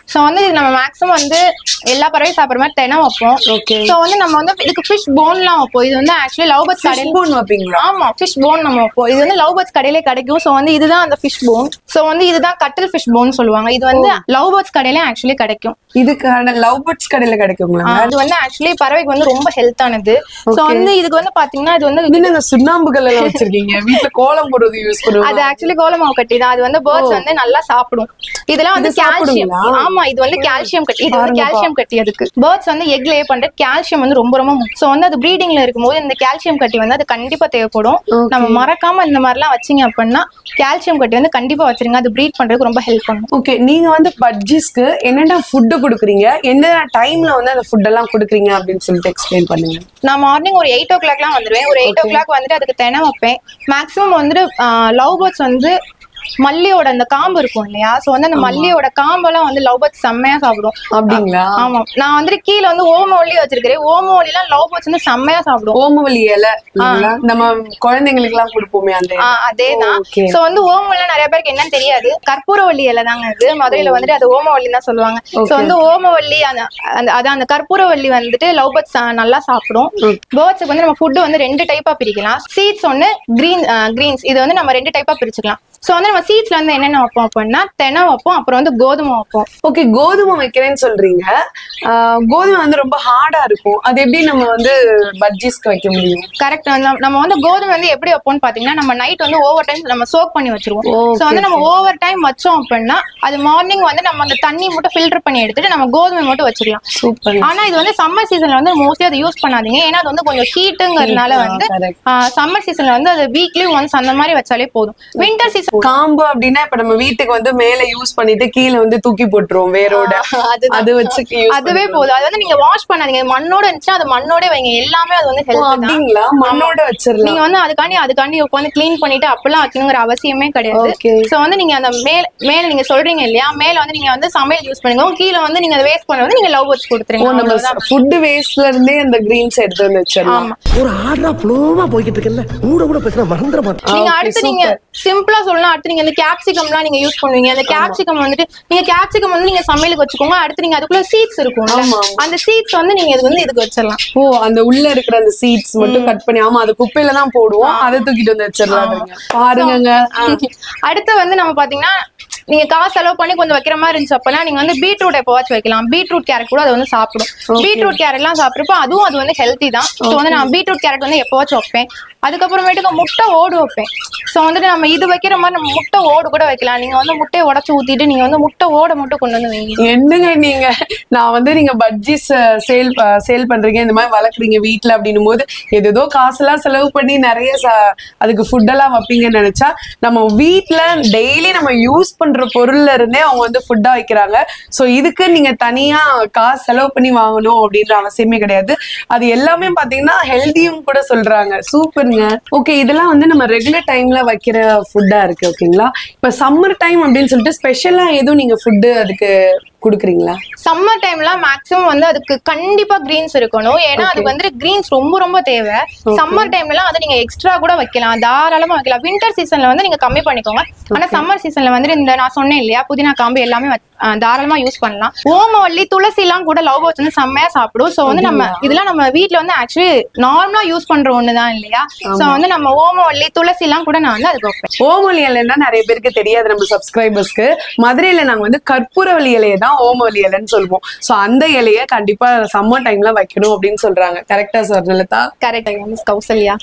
Speaker 2: ஸோ வந்து இது நம்ம மேக்ஸிமம் வந்து எல்லா பறவையும் சாப்பிட்ற மாதிரி தினம் வைப்போம்
Speaker 1: Okay.
Speaker 2: ஸோ வந்து நம்ம வந்து இதுக்கு ஃபிஷ் போன்லாம் வைப்போம் இது வந்து ஆக்சுவலி லவ் பர்ட்ஸ் கடையில்
Speaker 1: ஸ்பூன் வைப்பீங்களா
Speaker 2: ஆமா ஃபிஷ் போன் நம்ம வைப்போம் இது வந்து லவ் பர்ட்ஸ் கடையிலே கிடைக்கும் ஸோ வந்து இதுதான் அந்த ஃபிஷ் போன் ஸோ வந்து இதுதான் கட்டில் ஃபிஷ் போன் சொல்லுவாங்க இது வந்து லவ் பேர்ட்ஸ் கடையிலே ஆக்சுவலி கிடைக்கும்
Speaker 1: இதுக்கான லவ் பேர்ட்ஸ் கடையில கிடைக்குங்களா
Speaker 2: அது வந்து ஆக்சுவலி பறவைக்கு வந்து ரொம்ப ஹெல்த்தானது ஸோ வந்து இதுக்கு வந்து பாத்தீங்கன்னா இது வந்து
Speaker 1: என்னங்க சுண்ணாம்புகள் எல்லாம் வச்சிருக்கீங்க வீட்டுல கோலம் போடுறது யூஸ்
Speaker 2: அது
Speaker 1: பண்ணுவாங்க
Speaker 2: ஆக்சுவலி கோலமாவு கட்டி தான் அது வந்து பேர்ட்ஸ் வந்து நல்லா சாப்பிடும் இதெல்லாம் வந்து
Speaker 1: இது
Speaker 2: கால்சியம்
Speaker 1: சாப்பிடுங்களா?
Speaker 2: ஆமா இது வந்து கால்சியம் கட்டி இது வந்து
Speaker 1: பாருங்கப்பா.
Speaker 2: கால்சியம் கட்டி அதுக்கு பேர்ட்ஸ் வந்து எக் லே பண்ற கால்சியம் வந்து ரொம்ப ரொம்ப முக்கியம் ஸோ வந்து அது ப்ரீடிங்ல இருக்கும்போது இந்த கால்சியம் கட்டி வந்து அது கண்டிப்பா தேவைப்படும்
Speaker 1: Okay.
Speaker 2: நம்ம மறக்காம இந்த மாதிரிலாம் வச்சீங்க அப்படின்னா கால்சியம் கட்டி வந்து கண்டிப்பா வச்சிருங்க அது ப்ரீட் பண்றதுக்கு ரொம்ப ஹெல்ப் பண்ணும்
Speaker 1: ஓகே நீங்க வந்து பட்ஜிஸ்க்கு என்னென்ன ஃபுட் கொடுக்குறீங்க என்ன டைம்ல வந்து அந்த ஃபுட் எல்லாம் கொடுக்குறீங்க அப்படின்னு சொல்லிட்டு எக்ஸ்பிளைன் பண்ணுங்க
Speaker 2: நான் மார்னிங் ஒரு எயிட் ஓ கிளாக்லாம் வந்துருவேன் ஒரு எயிட் ஓ கிளாக் வந்துட்டு அதுக்கு தினை வைப்பேன் மேக்ஸிமம் வந்துட்டு லவ் பேர்ட்ஸ் வந்து மல்லியோட அந்த காம்பு இருக்கும் இல்லையா சோ வந்து அந்த மல்லியோட காம்பெல்லாம் வந்து லவ் பேர்ட்ஸ் செம்மையா சாப்பிடும்
Speaker 1: அப்படிங்களா
Speaker 2: ஆமா நான் வந்துட்டு கீழே வந்து ஓமவல்லி வச்சிருக்கிறேன் ஓமவல்லி எல்லாம் லவ் பேர்ட்ஸ் வந்து செம்மையா சாப்பிடும்
Speaker 1: ஓமவல்லி இலை இல்லைங்களா? நம்ம குழந்தைங்களுக்கு எல்லாம் கொடுப்போமே அந்த இலை.
Speaker 2: ஆஹ் அதேதான்
Speaker 1: Okay.
Speaker 2: சோ வந்து ஓமவல்லி நிறைய பேருக்கு என்னன்னு தெரியாது கற்பூரவள்ளி இலை தாங்க அது மதுரையில வந்துட்டு அது ஓமவல்லி தான் சொல்லுவாங்க சோ வந்து ஓமவல்லி அந்த அந்த அதான் அந்த கற்பூரவள்ளி வந்துட்டு லவ் பேர்ட்ஸ் நல்லா சாப்பிடும் பேர்ட்ஸுக்கு வந்து நம்ம ஃபுட் வந்து ரெண்டு டைப்பா பிரிக்கலாம் சீட்ஸ் ஒன்னு கிரீன் கிரீன்ஸ் இது வந்து நம்ம ரெண்டு டைப்பா பிரிச்சுக்கலாம் சோ வந்து நம்ம சீட்ஸ்ல வந்து என்னென்ன வைப்போம் அப்படின்னா தெனை வைப்போம் அப்புறம் வந்து கோதுமை வைப்போம்
Speaker 1: ஓகே கோதுமை வைக்கிறேன்னு சொல்றீங்க ஆஹ் கோதுமை வந்து ரொம்ப ஹார்டா இருக்கும் அது எப்படி நம்ம வந்து பட்ஜிஸ்க்கு வைக்க முடியும்
Speaker 2: கரெக்ட் நம்ம வந்து கோதுமை வந்து எப்படி வைப்போம்னு பாத்தீங்கன்னா நம்ம நைட் வந்து ஓவர் டைம் நம்ம சோக் பண்ணி வச்சிருவோம்
Speaker 1: Okay,
Speaker 2: சோ வந்து நம்ம ஓவர் டைம் வச்சோம் அப்படின்னா அது மார்னிங் வந்து நம்ம அந்த தண்ணி மட்டும் ஃபில்டர் பண்ணி எடுத்துட்டு நம்ம கோதுமை மட்டும் வச்சிடலாம்
Speaker 1: சூப்பர்
Speaker 2: ஆனா இது வந்து சம்மர் சீசன்ல வந்து மோஸ்ட்லி அதை யூஸ் பண்ணாதீங்க ஏன்னா அது வந்து கொஞ்சம் ஹீட்டுங்கிறதுனால
Speaker 1: Heat, ஆ,
Speaker 2: வந்து
Speaker 1: correct.
Speaker 2: சம்மர் சீசன்ல வந்து அது வீக்லி ஒன்ஸ் அந்த மாதிரி வச்சாலே போதும் வின்டர் சீசன்
Speaker 1: காம்பு அப்படின்னா இப்ப நம்ம வீட்டுக்கு வந்து மேல யூஸ் பண்ணிட்டு கீழே வந்து தூக்கி போட்டுருவோம் வேரோட
Speaker 2: அதுதான்.
Speaker 1: அது வச்சு use
Speaker 2: அதுவே
Speaker 1: பண்ணிக்கலாம்.
Speaker 2: போதும் அது வந்து நீங்க வாஷ் பண்ணாதீங்க மண்ணோட இருந்துச்சுன்னா அது மண்ணோட வைங்க எல்லாமே அது வந்து
Speaker 1: ஓ,
Speaker 2: ஹெல்த் தான்
Speaker 1: அப்படிங்களா மண்ணோட வச்சிடலாம்
Speaker 2: நீங்க வந்து அதுக்காண்டி அதுக்காண்டி உட்காந்து க்ளீன் பண்ணிட்டு அப்பெல்லாம் வைக்கணுங்கிற அவசியமே கிடையாது
Speaker 1: Okay.
Speaker 2: சோ வந்து நீங்க அந்த மேல மேல நீங்க சொல்றீங்க இல்லையா மேல வந்து நீங்க வந்து சமையல் யூஸ் பண்ணுங்க கீழே வந்து நீங்க அதை வேஸ்ட் பண்ண வந்து நீங்க லவ் வச்சு
Speaker 1: ஓ
Speaker 2: கொடுத்துருங்க
Speaker 1: நம்ம
Speaker 2: அவ்வளவுதான்.
Speaker 1: ஃபுட் வேஸ்ட்ல இருந்தே அந்த கிரீன்ஸ் எடுத்து வந்து வச்சிடலாம்
Speaker 2: ஆமா
Speaker 4: ஒரு ஆர்டரா புலோமா போய்கிட்டு இருக்கல கூட கூட பேசினா மறந்துட மாட்டேன்
Speaker 2: நீங்க
Speaker 1: okay,
Speaker 2: அடுத்து நீங்க சிம்பிளா சொல்லலாம் அடுத்து நீங்க இந்த கேப்சிகம்லாம் நீங்க யூஸ் பண்ணுவீங்க அந்த கேப்சிகம் வந்துட்டு நீங்க கேப்சிகம் வந்து நீங்க சமையலுக்கு வச்சுக்கோங்க அடுத்து நீங்க அதுக்குள்ள சீட்ஸ் இருக்கும்
Speaker 1: ஆமா.
Speaker 2: அந்த சீட்ஸ் வந்து நீங்க இது வந்து இதுக்கு வச்சிடலாம்
Speaker 1: ஓ அந்த உள்ள இருக்கிற அந்த சீட்ஸ் மட்டும் கட் பண்ணி ஆமா அது குப்பையில தான் போடுவோம் அதை தூக்கிட்டு வந்து வச்சிடலாம் பாருங்கங்க ஆ.
Speaker 2: அடுத்து வந்து நம்ம பாத்தீங்கன்னா நீங்க காசு செலவு பண்ணி கொஞ்சம் வைக்கிற மாதிரி இருந்துச்சு அப்பனா நீங்க வந்து பீட்ரூட் எப்போவாச்சும் வைக்கலாம் பீட்ரூட் கேரட் கூட அது வந்து சாப்பிடும் பீட்ரூட் கேரட் எல்லாம் சாப்பிட்றப்ப அதுவும் அது வந்து ஹெல்த்தி தான் ஸோ வந்து நான் பீட்ரூட் கேரட் வந்து எப்போவாச்சும் வைப்பேன் அதுக்கப்புறமேட்டுக்கு முட்டை ஓடு வைப்பேன் ஸோ வந்துட்டு நம்ம இது வைக்கிற மாதிரி நம்ம முட்டை ஓடு கூட வைக்கலாம் நீங்க வந்து முட்டையை உடச்சு ஊத்திட்டு நீங்க வந்து முட்டை ஓட மட்டும் கொண்டு வந்து வைங்க
Speaker 1: என்னங்க நீங்க நான் வந்து நீங்க பட்ஜிஸ் சேல் சேல் பண்றீங்க இந்த மாதிரி வளர்க்குறீங்க வீட்ல அப்படின்னும் போது ஏதேதோ காசெல்லாம் செலவு பண்ணி நிறைய ச- அதுக்கு ஃபுட் எல்லாம் வைப்பீங்கன்னு நினைச்சா நம்ம வீட்ல டெய்லி நம்ம யூஸ் பண்ற பொருள்ல இருந்தே அவங்க வந்து ஃபுட்டா வைக்கிறாங்க சோ இதுக்கு நீங்க தனியா காசு செலவு பண்ணி வாங்கணும் அப்படின்ற அவசியமே கிடையாது அது எல்லாமே பாத்தீங்கன்னா ஹெல்தியும் கூட சொல்றாங்க சூப்பருங்க ஓகே இதெல்லாம் வந்து நம்ம ரெகுலர் டைம்ல வைக்கிற ஃபுட்டா இருக்கு ஓகேங்களா இப்ப சம்மர் டைம் அப்படின்னு சொல்லிட்டு ஸ்பெஷலா எதுவும் நீங்க ஃபுட்டு அதுக்கு கொடுக்குறீங்களா
Speaker 2: சம்மர் டைம்ல மேக்ஸிமம் வந்து அதுக்கு கண்டிப்பா கிரீன்ஸ் இருக்கணும் ஏன்னா அதுக்கு வந்து கிரீன்ஸ் ரொம்ப ரொம்ப தேவை சம்மர் டைம்ல வந்து நீங்க எக்ஸ்ட்ரா கூட வைக்கலாம் தாராளமா வைக்கலாம் வின்டர் சீசன்ல வந்து நீங்க கம்மி பண்ணிக்கோங்க ஆனா சம்மர் சீசன்ல வந்து இந்த நான் சொன்னேன் இல்லையா புதினா காம்பு எல்லாமே வச்- அஹ் தாராளமா யூஸ் பண்ணலாம் ஓமவல்லி துளசி எல்லாம் கூட லவ் பேர்ட்ஸ் வந்து செம்மையா சாப்பிடும் சோ வந்து நம்ம இதெல்லாம் நம்ம வீட்ல வந்து ஆக்சுவலி நார்மலா யூஸ் பண்ற ஒண்ணுதான் இல்லையா சோ வந்து நம்ம ஓமவல்லி துளசி எல்லாம் கூட நான் வந்து அதுக்கு வைப்பேன்
Speaker 1: ஓமவல்லி இலைன்னா நிறைய பேருக்கு தெரியாது நம்ம சப்ஸ்கிரைபர்ஸ்க்கு மதுரையில நாங்க வந்து கற்பூரவல்லி இலையை தான் ஓமவல்லி இலைன்னு சொல்லுவோம் சோ அந்த இலைய கண்டிப்பா சம்மர் டைம்ல வைக்கணும் அப்படின்னு சொல்றாங்க கரெக்டா sir Lalitha
Speaker 2: correct miss Kausalya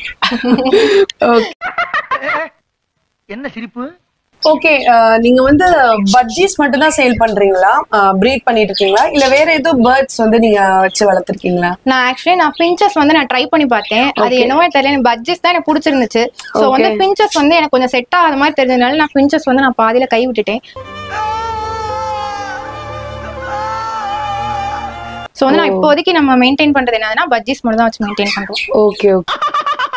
Speaker 1: okay
Speaker 3: என்ன சிரிப்பு
Speaker 1: ஓகே நீங்க வந்து பட்ஜிஸ் மட்டும் தான் சேல் பண்றீங்களா ப்ரீட் பண்ணிட்டு இருக்கீங்களா இல்ல வேற எதுவும் பேர்ட்ஸ் வந்து நீங்க வச்சு வளர்த்துருக்கீங்களா
Speaker 2: நான் ஆக்சுவலி நான் பிஞ்சஸ் வந்து நான் ட்ரை பண்ணி பார்த்தேன் அது என்னவோ தெரியல எனக்கு பட்ஜெட் தான் எனக்கு பிடிச்சிருந்துச்சு ஸோ வந்து பிஞ்சஸ் வந்து எனக்கு கொஞ்சம் செட் ஆகாத மாதிரி தெரிஞ்சதுனால நான் பிஞ்சஸ் வந்து நான் பாதியில கை விட்டுட்டேன் ஸோ வந்து நான் இப்போதைக்கு நம்ம மெயின்டைன் பண்றது என்னதுன்னா பட்ஜெட்ஸ் மட்டும் தான் வச்சு மெயின்டைன் பண்றோம்
Speaker 1: ஓகே ஓகே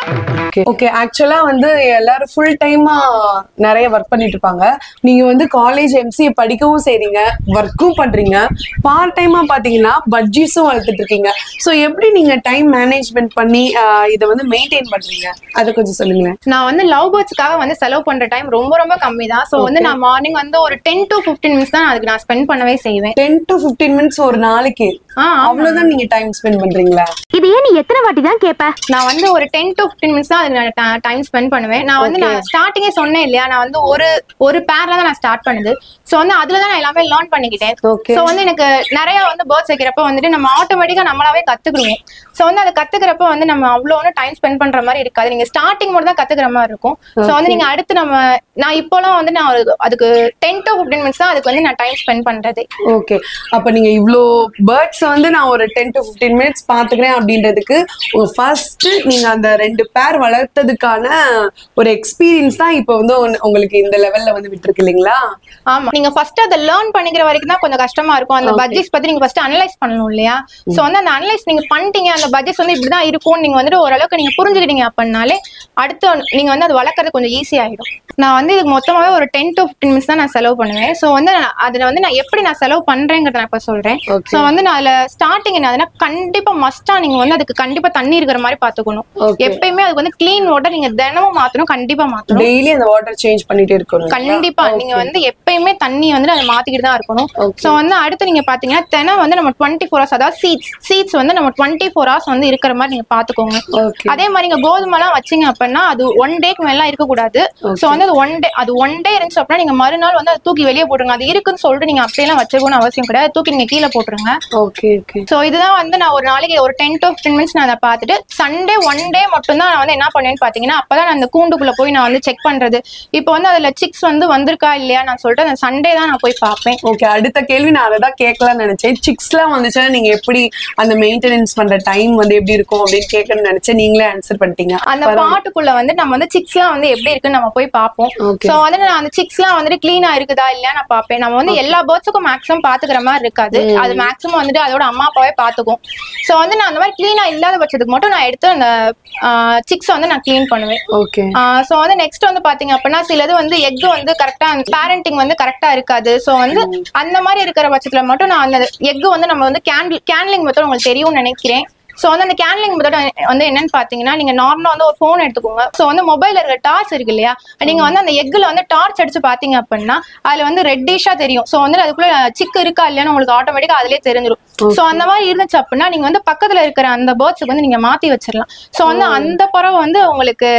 Speaker 1: ஓகே ஓகே ஆக்சுவலா வந்து எல்லாரும் ஃபுல் டைமா நிறைய ஒர்க் பண்ணிட்டு இருப்பாங்க நீங்க வந்து காலேஜ் எம்சிஏ படிக்கவும் செய்றீங்க ஒர்க்கும் பண்றீங்க பார்ட் டைமா பாத்தீங்கன்னா பட்ஜெட்ஸும் வளர்த்துட்டு இருக்கீங்க ஸோ எப்படி நீங்க டைம் மேனேஜ்மெண்ட் பண்ணி ஆஹ், இதை வந்து மெயின்டைன் பண்றீங்க அதை கொஞ்சம் சொல்லுங்களேன்
Speaker 2: நான் வந்து லவ் பேர்ட்ஸ்க்காக வந்து செலவு பண்ற டைம் ரொம்ப ரொம்ப கம்மி தான் ஸோ வந்து நான் மார்னிங் வந்து ஒரு டென் டு ஃபிஃப்டீன் மினிட்ஸ் தான் அதுக்கு நான் ஸ்பெண்ட் பண்ணவே செய்வேன்
Speaker 1: டென் டு ஃபிஃப்டீன் மினிட்ஸ் ஒரு நாளைக்கு
Speaker 2: ஆ, ஆமா.
Speaker 1: அவ்வளவுதான் நீங்க டைம் ஸ்பெண்ட் பண்றீங்களா
Speaker 5: இதையே நீ எத்தனை வாட்டி தான் கேப்ப
Speaker 2: நான் வந்து ஒரு டென் டு ஃபிஃப்டீன் மினிட்ஸ் தான் அதுக்கு டைம் ஸ்பெண்ட் பண்ணுவேன் நான் வந்து நான் ஸ்டார்டிங்கே சொன்னேன் இல்லையா நான் வந்து ஒரு ஒரு பேர்ல தான் நான் ஸ்டார்ட் பண்ணுது ஸோ வந்து அதுல தான் நான் எல்லாமே லேர்ன் பண்ணிக்கிட்டேன்
Speaker 1: Okay.
Speaker 2: ஸோ வந்து எனக்கு நிறைய வந்து பேர்ட்ஸ் வைக்கிறப்ப வந்துட்டு நம்ம ஆட்டோமேட்டிக்கா நம்மளாவே கத்துக்கிடுவோம் ஸோ வந்து அதை கத்துக்கிறப்ப வந்து நம்ம அவ்வளோ ஒன்றும் டைம் ஸ்பெண்ட் பண்ற மாதிரி இருக்காது நீங்க ஸ்டார்டிங் மட்டும் தான் கத்துக்கிற மாதிரி இருக்கும் ஸோ வந்து நீங்க அடுத்து நம்ம நான் இப்போலாம் வந்து நான் ஒரு- அதுக்கு டென் டு ஃபிஃப்டீன் மினிட்ஸ் தான் அதுக்கு வந்து நான் டைம் ஸ்பெண்ட் பண்றது
Speaker 1: ஓகே அப்ப நீங்க இவ்ளோ பேர்ட்ஸ் வந்து நான் ஒரு டென் டு ஃபிஃப்டீன் மினிட்ஸ் பாத்துக்கிறேன் அப்படின்றதுக்கு ஃபர்ஸ்ட் நீங்க அந்த ரெண்டு பேர் வளர்த்ததுக்கான ஒரு எக்ஸ்பீரியன்ஸ் தான் இப்போ வந்து உங்க- உங்களுக்கு இந்த லெவல்ல வந்து விட்டுருக்கு இல்லைங்களா
Speaker 2: ஆமா நீங்க ஃபர்ஸ்ட் அதை லேர்ன் பண்ணிக்கிற வரைக்கும் தான் கொஞ்சம் கஷ்டமா இருக்கும் அந்த பட்ஜெட்ஸ் பத்தி நீங்க ஃபர்ஸ்ட் அனலைஸ் பண்ணணும் இல்லையா சோ வந்து அந்த அனலைஸ் நீங்க பண்ணிட்டீங்க அந்த பட்ஜெட்ஸ் வந்து இப்படிதான் இருக்கும் நீங்க வந்துட்டு ஓரளவுக்கு நீங்க புரிஞ்சுக்கிட்டீங்க அப்படின்னாலே அடுத்து நீங்க வந்து அது வளர்க்கறது கொஞ்சம் ஈஸி ஆயிடும் நான் வந்து இதுக்கு மொத்தமாவே ஒரு டென் டு ஃபிஃப்டின் மினிட்ஸ் தான் நான் செலவு பண்ணுவேன் சோ வந்து நான் அதுல வந்து நான் எப்படி நான் செலவு பண்றேங்கிறத நான் இப்ப சொல்றேன்
Speaker 1: Okay.
Speaker 2: சோ வந்து நான் அதுல ஸ்டார்டிங் என்ன அதுனா கண்டிப்பா மஸ்டா நீங்க வந்து அதுக்கு கண்டிப்பா தண்ணி இருக்கிற மாதிரி பாத்துக்கணும்
Speaker 1: Okay.
Speaker 2: எப்பயுமே அதுக்கு வந்து க்ளீன் வாட்டர் நீங்க தினமும் மாத்தணும் கண்டிப்பா மாத்தணும்
Speaker 1: டெய்லி அந்த வாட்டர் சேஞ்ச் பண்ணிட்டே இருக்கணும்
Speaker 2: கண்டிப்பா நீங்க வந்து எப்பயுமே தண்ணி வந்து அதை மாத்திக்கிட்டு தான் இருக்கணும்
Speaker 1: Okay.
Speaker 2: சோ வந்து அடுத்து நீங்க பாத்தீங்கன்னா தினம் வந்து நம்ம டுவெண்ட்டி ஃபோர் ஹவர்ஸ் அதாவது சீட்ஸ் சீட்ஸ் வந்து நம்ம டுவெண்ட்டி ஃபோர் ஹவர்ஸ் வந்து இருக்கிற மாதிரி நீங்க பாத்துக்கோங்க
Speaker 1: ஓகே
Speaker 2: அதே மாதிரி நீங்க கோதுமை எல்லாம் வச்சீங்க அப்படின்னா அது ஒன் டேக்கு மேல இருக்க கூடாது சோ வந்து அது ஒன் டே அது ஒன் டே இருந்துச்சு அப்படின்னா நீங்க மறுநாள் வந்து அதை தூக்கி வெளியே போட்டுருங்க அது இருக்குன்னு சொல்லிட்டு நீங்க அப்படியெல்லாம் வச்சுக்கணும்னு அவசியம் கிடையாது தூக்கி நீங்க கீழே போட்டுருங்க
Speaker 1: ஓகே ஓகே
Speaker 2: சோ இதுதான் வந்து நான் ஒரு நாளைக்கு ஒரு டென் டு ஃபிஃப்டின் மினிட்ஸ் நான் அதை பார்த்துட்டு சண்டே ஒன் டே மட்டும் தான் நான் வந்து என்ன பண்ணுவேன்னு பாத்தீங்கன்னா அப்பதான் நான் அந்த கூண்டுக்குள்ள போய் நான் வந்து செக் பண்றது இப்போ வந்து அதுல சிக்ஸ் வந்து வந்திருக்கா இல்லையா நான் சொல்லிட்டு அந்த சண்டே தான் நான் போய் பார்ப்பேன்
Speaker 1: ஓகே அடுத்த கேள்வி நான் அதை தான் கேட்கலாம்னு நினைச்சேன் சிக்ஸ்லாம் வந்துச்சுன்னா நீங்க எப்படி அந்த மெயின்டெனன்ஸ் பண்ற டைம் வந்து எப்படி இருக்கும் அப்படின்னு கேட்கணும்னு நினைச்சேன் நீங்களே ஆன்சர் பண்ணிட்டீங்க
Speaker 2: அந்த பாட்டுக்குள்ள வந்து நம்ம வந்து சிக்ஸ்லாம் வந்து எப்படி இருக்குன்னு நம்ம போய் பார்ப்போம்
Speaker 1: Okay.
Speaker 2: சோ வந்து நான் அந்த சிக்ஸ்லாம் வந்துட்டு கிளீனா இருக்குதா இல்லையா நான் பார்ப்பேன் நம்ம வந்து எல்லா பேர்ட்ஸுக்கும் மேக்ஸிமம் பாத்துக்கிற மாதிரி இருக்காது அது மேக்ஸிமம் வந்துட்டு அதோட அம்மா அப்பாவே பாத்துக்கும் சோ வந்து நான் அந்த மாதிரி கிளீனா இல்லாத பட்சத்துக்கு மட்டும் நான் எடுத்து அந்த சிக்ஸ் வந்து நான் க்ளீன் பண்ணுவேன்
Speaker 1: ஓகே
Speaker 2: ஸோ வந்து நெக்ஸ்ட் வந்து பாத்தீங்க அப்படின்னா சிலது வந்து எக் வந்து கரெக்டா பேரண்டிங் வந்து கரெக்டா இருக்காது ஸோ வந்து அந்த மாதிரி இருக்கிற பட்சத்துல மட்டும் நான் அந்த எக் வந்து நம்ம வந்து கேண்டில் கேன்லிங் மெத்தட் உங்களுக்கு தெரியும்னு நினைக்கிறேன் ஸோ வந்து அந்த கேன்லிங் மெத்தட் வந்து என்னன்னு பாத்தீங்கன்னா நீங்க நார்மலா வந்து ஒரு ஃபோன் எடுத்துக்கோங்க ஸோ வந்து மொபைல்ல இருக்கிற டார்ச் இருக்கு இல்லையா நீங்க வந்து அந்த எக்ல வந்து டார்ச் அடிச்சு பாத்தீங்க அப்படின்னா அதுல வந்து ரெட்டிஷா தெரியும் ஸோ வந்து அதுக்குள்ள சிக்கு இருக்கா இல்லையான்னு உங்களுக்கு ஆட்டோமேட்டிக்கா அதுலயே தெரிஞ்சிடும் ஸோ அந்த மாதிரி இருந்துச்சு அப்படின்னா நீங்க வந்து பக்கத்துல இருக்கிற அந்த பேர்ட்ஸுக்கு வந்து நீங்க மாத்தி வச்சிடலாம் ஸோ வந்து அந்த பறவை வந்து உங்களுக்கு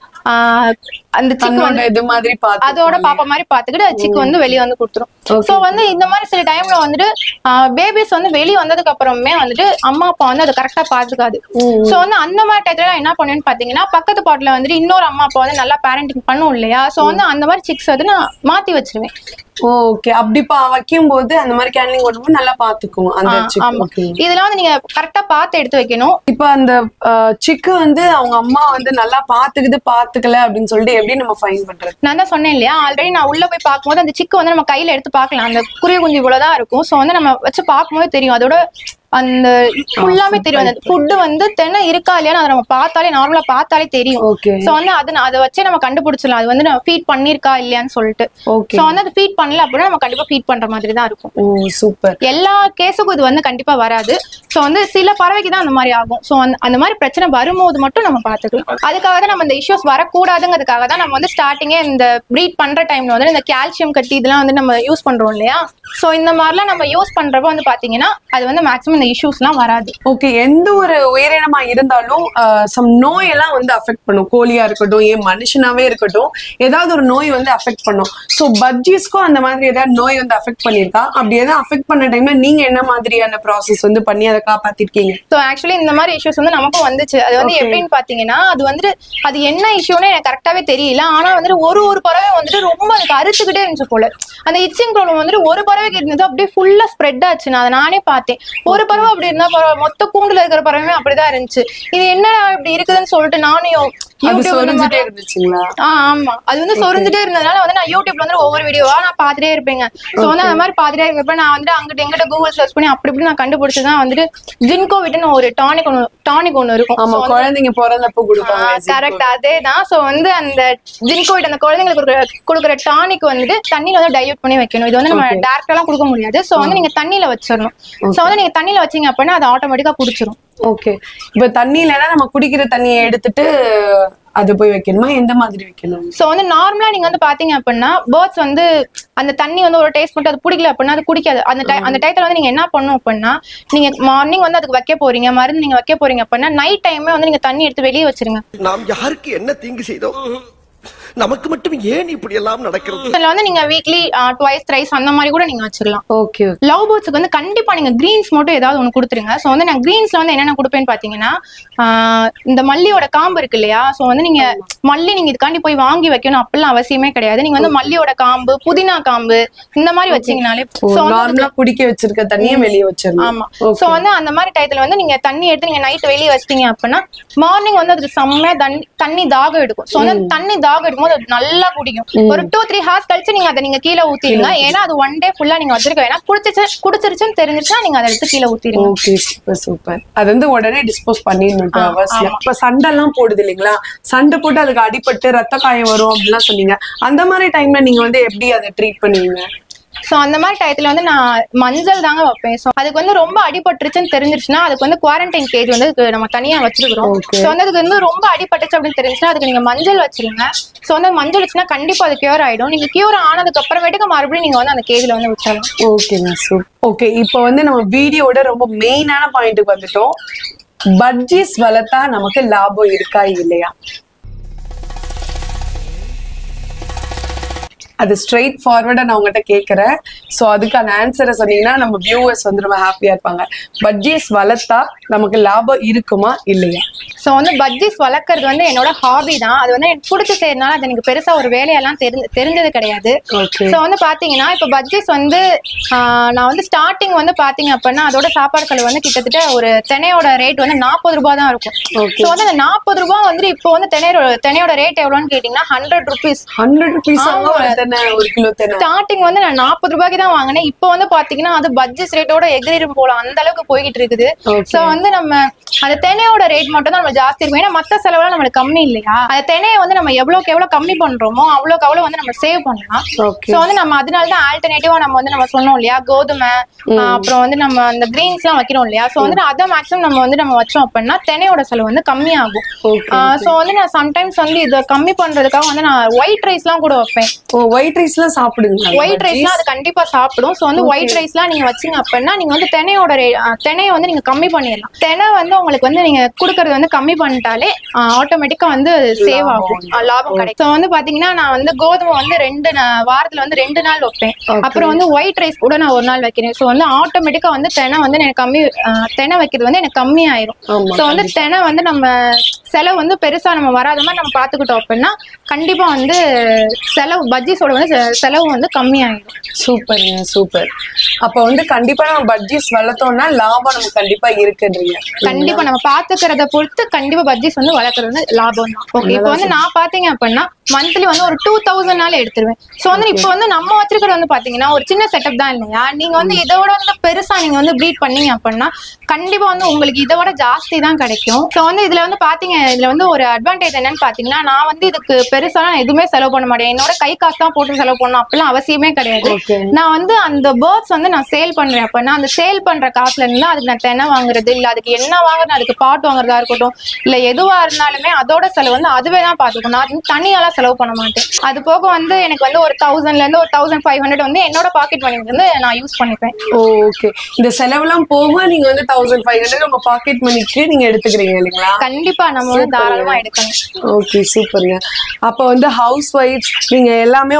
Speaker 2: ஆஹ் அந்த சிக்கு
Speaker 1: தன்னோட
Speaker 2: வந்து
Speaker 1: இது மாதிரி பார்த்து
Speaker 2: அதோட பாப்பா மாதிரி பாத்துக்கிட்டு அது சிக்கு வந்து வெளிய வந்து கொடுத்துரும்
Speaker 1: Okay.
Speaker 2: சோ வந்து இந்த மாதிரி சில டைம்ல வந்துட்டு பேபிஸ் வந்து வெளிய வந்ததுக்கு அப்புறமே வந்துட்டு அம்மா அப்பா வந்து அதை கரெக்டா பாத்துக்காது சோ வந்து அந்த மாதிரி டயத்துல நான் என்ன பண்ணுவேன்னு பாத்தீங்கன்னா பக்கத்து பாட்டுல வந்துட்டு இன்னொரு அம்மா அப்பா வந்து நல்லா பேரண்டிங் பண்ணும் இல்லையா சோ வந்து அந்த மாதிரி சிக்ஸ் வந்து நான் மாத்தி வச்சிருவேன்
Speaker 1: ஓகே அப்படி பா வைக்கும் போது அந்த மாதிரி கேன்லிங் பண்ணும்போது நல்லா பாத்துக்கும் அந்த
Speaker 2: ஆ,
Speaker 1: chick.
Speaker 2: ஆமா
Speaker 1: Okay.
Speaker 2: இதெல்லாம் வந்து நீங்க கரெக்டா பார்த்து எடுத்து வைக்கணும்
Speaker 1: இப்ப அந்த சிக்கு வந்து அவங்க அம்மா வந்து நல்லா பாத்துக்குது பாத்துக்கல அப்படின்னு சொல்லிட்டு எப்படி நம்ம ஃபைன் பண்றது
Speaker 2: நான் தான் சொன்னேன் இல்லையா ஆல்ரெடி நான் உள்ள போய் பார்க்கும்போது அந்த சிக்கு வந்து நம்ம கையில எடுத்து பார்க்கலாம் அந்த குருவி குஞ்சு இவ்வளவுதான் இருக்கும் சோ வந்து நம்ம வச்சு பார்க்கும்போது தெரியும் அதோட அந்த ஃபுல்லாமே தெரியும் அந்த ஃபுட்டு வந்து தென்னை இருக்கா இல்லையா அதை நம்ம பார்த்தாலே நார்மலா பார்த்தாலே தெரியும்
Speaker 1: Okay.
Speaker 2: சோ வந்து அது அதை வச்சே நம்ம கண்டுபிடிச்சிடலாம் அது வந்து நம்ம ஃபீட் பண்ணிருக்கா இல்லையான்னு சொல்லிட்டு
Speaker 1: Okay.
Speaker 2: சோ வந்து அது ஃபீட் பண்ணல அப்படின்னா நம்ம கண்டிப்பா ஃபீட் பண்ற மாதிரி தான் இருக்கும்
Speaker 1: ஓ சூப்பர்
Speaker 2: எல்லா கேஸுக்கும் இது வந்து கண்டிப்பா வராது சோ வந்து சில பறவைக்கு தான் அந்த மாதிரி ஆகும் சோ அந்த மாதிரி பிரச்சனை வரும்போது மட்டும் நம்ம பாத்துக்கலாம் அதுக்காக தான் நம்ம இந்த இஷ்யூஸ் வரக்கூடாதுங்கிறதுக்காக தான் நம்ம வந்து ஸ்டார்டிங்கே இந்த ப்ரீட் பண்ற டைம்ல வந்து இந்த கால்சியம் கட்டி இதெல்லாம் வந்து நம்ம யூஸ் பண்றோம் இல்லையா சோ இந்த மாதிரிலாம் நம்ம யூஸ் பண்றப்ப வந்து பாத்தீங்கன்னா அது வந்து மேக்ஸிமம் இந்த இஷ்யூஸ்லாம் வராது
Speaker 1: ஓகே எந்த ஒரு உயிரினமா இருந்தாலும் சம் நோயெல்லாம் வந்து அஃபெக்ட் பண்ணும் கோழியா இருக்கட்டும் ஏன் மனுஷனாவே இருக்கட்டும் ஏதாவது ஒரு நோய் வந்து அஃபெக்ட் பண்ணும் ஸோ பட்ஜிஸ்க்கும் அந்த மாதிரி ஏதாவது நோய் வந்து அஃபெக்ட் பண்ணியிருக்கா அப்படி ஏதாவது அஃபெக்ட் பண்ண டைம்ல நீங்க என்ன மாதிரியான ப்ராசஸ் வந்து பண்ணி அதை காப்பாத்திருக்கீங்க
Speaker 2: ஸோ ஆக்சுவலி இந்த மாதிரி இஷ்யூஸ் வந்து நமக்கும் வந்துச்சு அது வந்து
Speaker 1: Okay.
Speaker 2: எப்படின்னு பாத்தீங்கன்னா அது வந்துட்டு அது என்ன இஷ்யூன்னு எனக்கு கரெக்டாவே தெரியல ஆனா வந்துட்டு ஒரு ஒரு பறவை வந்துட்டு ரொம்ப அதுக்கு அறுத்துக்கிட்டே இருந்துச்சு போல அந்த இச்சிங் ப்ராப்ளம் வந்துட்டு ஒரு பறவைக்கு இருந்தது அப்படியே ஃபுல்லா ஸ்ப்ரெட் ஆச்சு நான் அதை நானே பார்த்தேன் ஒரு பறவை அப்படி இருந்தா பரவாயில்ல மொத்த கூண்டுல இருக்கிற பறவையுமே அப்படிதான் இருந்துச்சு இது என்ன இப்படி இருக்குதுன்னு சொல்லிட்டு நானும்
Speaker 1: அது
Speaker 2: யூடியூப்ல இந்த
Speaker 1: சொரிஞ்சுட்டே
Speaker 2: மாதிரி-
Speaker 1: இருந்துச்சுங்களா
Speaker 2: ஆ ஆமா அது வந்து சொரிஞ்சுட்டே இருந்ததுனால வந்து நான் யூடியூப்ல வந்து ஒவ்வொரு வீடியோவா நான் பாத்துட்டே இருப்பேங்க சோ வந்து அந்த மாதிரி பாத்துட்டே இருக்கப்ப நான் வந்துட்டு அங்கிட்ட எங்கிட்ட கூகுள் சர்ச் பண்ணி அப்படி இப்படி நான் கண்டுபிடிச்சதான் வந்துட்டு ஜின்கோ விட்டுன்னு ஒரு டானிக் ஒன்று டானிக் ஒன்று இருக்கும்
Speaker 1: ஆமா
Speaker 2: So வந்து-
Speaker 1: குழந்தைங்க பிறந்தப்ப கொடுப்பாங்க
Speaker 2: கரெக்ட் அதேதான் சோ வந்து அந்த ஜின்கோவிட் அந்த குழந்தைங்களுக்கு கொடுக்குற கொடுக்குற டானிக் வந்துட்டு தண்ணியில வந்து டைல்யூட் பண்ணி வைக்கணும் இது வந்து நம்ம டேரக்டா எல்லாம் கொடுக்க முடியாது சோ வந்து நீங்க தண்ணியில வச்சிடணும் சோ வந்து நீங்க தண்ணியில வச்சீங்க அப்படின்னா அது ஆட்டோமேட்டிக்கா குடிச்சிரும்
Speaker 1: ஓகே இப்ப தண்ணி இல்லைன்னா நம்ம குடிக்கிற தண்ணியை எடுத்துட்டு அது போய் வைக்கணுமா எந்த மாதிரி வைக்கணும்
Speaker 2: சோ வந்து நார்மலா நீங்க வந்து பாத்தீங்க அப்படின்னா பேர்ட்ஸ் வந்து அந்த தண்ணி வந்து ஒரு டேஸ்ட் மட்டும் அது பிடிக்கல அப்படின்னா அது குடிக்காது அந்த டை அந்த டயத்துல வந்து நீங்க என்ன பண்ணணும் அப்படின்னா நீங்க மார்னிங் வந்து அதுக்கு வைக்க போறீங்க மருந்து நீங்க வைக்க போறீங்க அப்படின்னா நைட் டைமே வந்து நீங்க தண்ணி எடுத்து வெளியே வச்சிருங்க
Speaker 4: நாம் யாருக்கு என்ன தீங்கு செய்தோம் நமக்கு மட்டும் ஏன் இப்படி எல்லாம் நடக்கிறது
Speaker 2: இதுல வந்து நீங்க வீக்லி ட்வைஸ் த்ரைஸ் அந்த மாதிரி கூட நீங்க வச்சுக்கலாம்
Speaker 1: ஓகே
Speaker 2: லவ் பேர்ட்ஸ்க்கு வந்து கண்டிப்பா நீங்க கிரீன்ஸ் மட்டும் ஏதாவது ஒன்று கொடுத்துருங்க ஸோ வந்து நான் கிரீன்ஸ்ல வந்து என்னென்ன கொடுப்பேன்னு பாத்தீங்கன்னா ஆஹ் இந்த மல்லியோட காம்பு இருக்கு இல்லையா ஸோ வந்து நீங்க மல்லி நீங்க இதுக்காண்டி போய் வாங்கி வைக்கணும் அப்படிலாம் அவசியமே கிடையாது நீங்க வந்து மல்லியோட காம்பு புதினா காம்பு இந்த மாதிரி வச்சீங்கனாலே ஸோ வந்து
Speaker 1: நார்மலா குடிக்க வச்சிருக்க தண்ணியை வெளியே வச்சிடணும்
Speaker 2: ஆமா சோ வந்து அந்த மாதிரி டயத்துல வந்து நீங்க தண்ணி எடுத்து நீங்க நைட் வெளியே வச்சிட்டீங்க அப்படின்னா மார்னிங் வந்து அதுக்கு செம்மையா தண்ணி தண்ணி தாகம் எடுக்கும் சோ வந்து தண்ணி தாகம் எடுக்கும்போது அது நல்லா குடிக்கும் ஒரு டூ த்ரீ ஹார்ஸ் கழிச்சு நீங்க அதை நீங்க கீழே ஊத்திடுங்க ஏன்னா அது ஒன் டே ஃபுல்லா நீங்க வச்சிருக்க வேணா குடிச்சிச்சு குடிச்சிருச்சுன்னு தெரிஞ்சிருச்சா நீங்க அதை எடுத்து கீழே ஊத்திடுங்க
Speaker 1: ஓகே சூப்பர் சூப்பர் அது வந்து உடனே டிஸ்போஸ் பண்ணிடணும்
Speaker 2: ஆ,
Speaker 1: அவசியம்
Speaker 2: ஆமா.
Speaker 1: இப்ப சண்டை எல்லாம் போடுது இல்லைங்களா சண்டை போட்டு அதுக்கு அடிபட்டு ரத்த காயம் வரும் அப்படிலாம் சொன்னீங்க அந்த மாதிரி டைம்ல நீங்க வந்து எப்படி அதை ட்ரீட் பண்ணுவீங்க
Speaker 2: சோ அந்த மாதிரி டயத்துல வந்து நான் மஞ்சள் தாங்க வைப்பேன் சோ அதுக்கு வந்து ரொம்ப அடிபட்டுருச்சுன்னு தெரிஞ்சிருச்சுன்னா அதுக்கு வந்து குவாரண்டைன் கேஜ் வந்து அதுக்கு நம்ம தனியா வச்சிருக்கிறோம்
Speaker 1: Okay.
Speaker 2: சோ வந்து அதுக்கு வந்து ரொம்ப அடிபட்டுச்சு அப்படின்னு தெரிஞ்சுன்னா அதுக்கு நீங்க மஞ்சள் வச்சிருங்க சோ வந்து மஞ்சள் வச்சுன்னா கண்டிப்பா அது கியூர் ஆயிடும் நீங்க கியூர் ஆனதுக்கு அப்புறமேட்டுக்கு மறுபடியும் நீங்க வந்து அந்த கேஜ்ல வந்து வச்சிடலாம்
Speaker 1: ஓகேங்க சூப் ஓகே இப்போ வந்து நம்ம வீடியோட ரொம்ப மெயினான பாயிண்ட்டுக்கு வந்துட்டோம் பட்ஜெஸ் வளர்த்தா நமக்கு லாபம் இருக்கா இல்லையா அது ஸ்ட்ரெயிட் ஃபார்வர்டா நான் உங்ககிட்ட கேட்கறேன் ஸோ அதுக்கான ஆன்சரை சொன்னீங்கன்னா நம்ம வியூவர்ஸ் வந்து ரொம்ப ஹாப்பியா இருப்பாங்க பட்ஜெஸ் வளர்த்தா நமக்கு லாபம் இருக்குமா இல்லையா
Speaker 2: சோ வந்து பஜ்ஜிஸ் வளர்க்கறது வந்து என்னோட ஹாபி தான் அது வந்து எனக்கு பிடிச்சி செய்யறதுனால அது எனக்கு பெருசா ஒரு வேலையெல்லாம் தெரிஞ்சு தெரிஞ்சது கிடையாது
Speaker 1: ஓகே
Speaker 2: சோ வந்து பாத்தீங்கன்னா இப்ப பஜ்ஜிஸ் வந்து ஆஹ், நான் வந்து ஸ்டார்டிங் வந்து பாத்தீங்க அப்படின்னா அதோட சாப்பாடு செலவு வந்து கிட்டத்தட்ட ஒரு தினையோட ரேட் வந்து நாற்பது ரூபாய் தான் இருக்கும்
Speaker 1: Okay.
Speaker 2: சோ வந்து அந்த நாற்பது ரூபாய் வந்து இப்போ வந்து தினையோட தினையோட ரேட் எவ்வளோன்னு கேட்டீங்கன்னா ஹண்ட்ரட் ருபீஸ்
Speaker 1: ஹண்ட்ரட் ருபீஸ்
Speaker 2: ஆமா.
Speaker 1: ஒரு தென்னை ஒரு கிலோ தென்னை
Speaker 2: ஸ்டார்டிங் வந்து நான் நாற்பது ரூபாய்க்கு தான் வாங்கினேன் இப்போ வந்து பாத்தீங்கன்னா அது பட்ஜெட் ரேட்டோட எகிரி போல அந்த அளவுக்கு போய்கிட்டு இருக்குது
Speaker 1: Okay.
Speaker 2: சோ வந்து நம்ம அந்த தெனையோட ரேட் மட்டும் தான் நம்ம ஜாஸ்தி இருக்கும் ஏன்னா மத்த செலவெல்லாம் நம்மளுக்கு கம்மி இல்லையா அந்த தெனையை வந்து நம்ம எவ்வளவுக்கு எவ்வளவு கம்மி பண்றோமோ அவ்வளவுக்கு அவ்வளவு வந்து நம்ம சேவ் பண்ணலாம்
Speaker 1: ஓகே
Speaker 2: சோ வந்து நம்ம அதனால தான் ஆல்டர்னேட்டிவா நம்ம வந்து நம்ம சொன்னோம் இல்லையா கோதுமை ஆஹ் அப்புறம் வந்து நம்ம அந்த கிரீன்ஸ் எல்லாம் வைக்கிறோம் இல்லையா சோ வந்து அதை மேக்ஸிமம் நம்ம வந்து நம்ம வச்சோம் அப்படின்னா தெனையோட செலவு வந்து கம்மியாகும்
Speaker 1: Okay,
Speaker 2: சோ வந்து நான் சம்டைம்ஸ் வந்து இதை கம்மி பண்றதுக்காக வந்து நான் ஒயிட் ரைஸ் எல்லாம் கூட வைப்பேன்
Speaker 1: ஓ ஒயிட் ரைஸ்லாம் சாப்பிடுங்க
Speaker 2: ஒயிட் ரைஸ்லாம் அது கண்டிப்பா சாப்பிடும் சோ வந்து ஒயிட் ரைஸ்லாம் நீங்க வச்சீங்க அப்படின்னா நீங்க வந்து தினையோட ரே- ஆ, தினையை வந்து நீங்க கம்மி பண்ணிடலாம் தினை வந்து உங்களுக்கு வந்து நீங்க குடுக்கறது வந்து கம்மி பண்ணிட்டாலே ஆட்டோமேட்டிக்கா வந்து சேவ் ஆகும் ஆ, லாபம் கிடைக்கும் சோ வந்து பாத்தீங்கன்னா நான் வந்து கோதுமை வந்து ரெண்டு நா- வாரத்துல வந்து ரெண்டு நாள் வைப்பேன் அப்புறம் வந்து ஒயிட் ரைஸ் கூட நான் ஒரு நாள் வைக்கிறேன் சோ வந்து ஆட்டோமேட்டிக்கா வந்து தினை வந்து எனக்கு கம்மி ஆ, தினை வைக்கிறது வந்து எனக்கு கம்மி ஆயிரும்
Speaker 1: ஆமா,
Speaker 2: சோ வந்து தினை வந்து நம்ம செலவு வந்து பெருசா நம்ம வராத மாதிரி நம்ம பாத்துக்கிட்டோம் அப்படின்னா கண்டிப்பா வந்து செலவு பஜ்ஜிஸோட வந்து செ- செலவு வந்து கம்மியாயிடும்
Speaker 1: சூப்பருங்க சூப்பர் அப்ப வந்து கண்டிப்பா நம்ம பட்ஜெட் வளர்த்தோம்னா லாபம் நமக்கு கண்டிப்பா இருக்குன்றீங்க
Speaker 2: கண்டிப்பா நம்ம பாத்துக்கிறத பொறுத்து கண்டிப்பா பஜ்ஜிஸ் வந்து வளர்க்கறது வந்து லாபம் தான் ஓகே இப்போ வந்து நான் பாத்தீங்க அப்படின்னா மந்த்லி வந்து ஒரு டூ தௌசண்ட்னால எடுத்துருவேன் சோ வந்து இப்போ வந்து நம்ம வச்சிருக்கிறது வந்து பாத்தீங்கன்னா ஒரு சின்ன செட்டப் தான் இல்லையா நீங்க வந்து இதோட வந்து பெருசா நீங்க வந்து ப்ரீட் பண்ணீங்க அப்படின்னா கண்டிப்பா வந்து உங்களுக்கு இதை விட ஜாஸ்தி தான் கிடைக்கும் சோ வந்து இதுல வந்து பாத்தீங்க இதுல வந்து ஒரு அட்வான்டேஜ் என்னன்னு பாத்தீங்கன்னா நான் வந்து இதுக்கு பெருசா நான் எதுவுமே செலவு பண்ண மாட்டேன் என்னோட கை காசு தான் போட்டு செலவு பண்ணணும் அப்படிலாம் அவசியமே கிடையாது
Speaker 1: Okay.
Speaker 2: நான் வந்து அந்த பேர்ட்ஸ் வந்து நான் சேல் பண்றேன் அப்படின்னா அந்த சேல் பண்ற காசுல இருந்து அதுக்கு நான் தென்னை வாங்குறது இல்ல அதுக்கு என்ன வாங்குறது அதுக்கு பாட்டு வாங்குறதா இருக்கட்டும் இல்ல எதுவா இருந்தாலுமே அதோட செலவு வந்து அதுவே தான் பாத்துக்கும் நான் வந்து தனியாலாம் செலவு பண்ண மாட்டேன் அது போக வந்து எனக்கு வந்து ஒரு தௌசண்ட்ல இருந்து ஒரு தௌசண்ட் ஃபைவ் ஹண்ட்ரட் வந்து என்னோட பாக்கெட் மணி வந்து நான் யூஸ் பண்ணிப்பேன்
Speaker 1: ஓகே இந்த செலவெல்லாம் போக நீங்க வந்து தௌசண்ட் ஃபைவ் ஹண்ட்ரட் உங்க பாக்கெட் மணிக்கு நீங்க எடுத்துக்கிறீங்க இல்லைங்களா
Speaker 2: கண்டிப்பா நம்ம வந்து தாராளமா எடுக்கணும்
Speaker 1: ஓகே சூப்பருங்க அப்ப வந்து ஹவுஸ் ஒய்ஃப் நீங்க எல்லாமே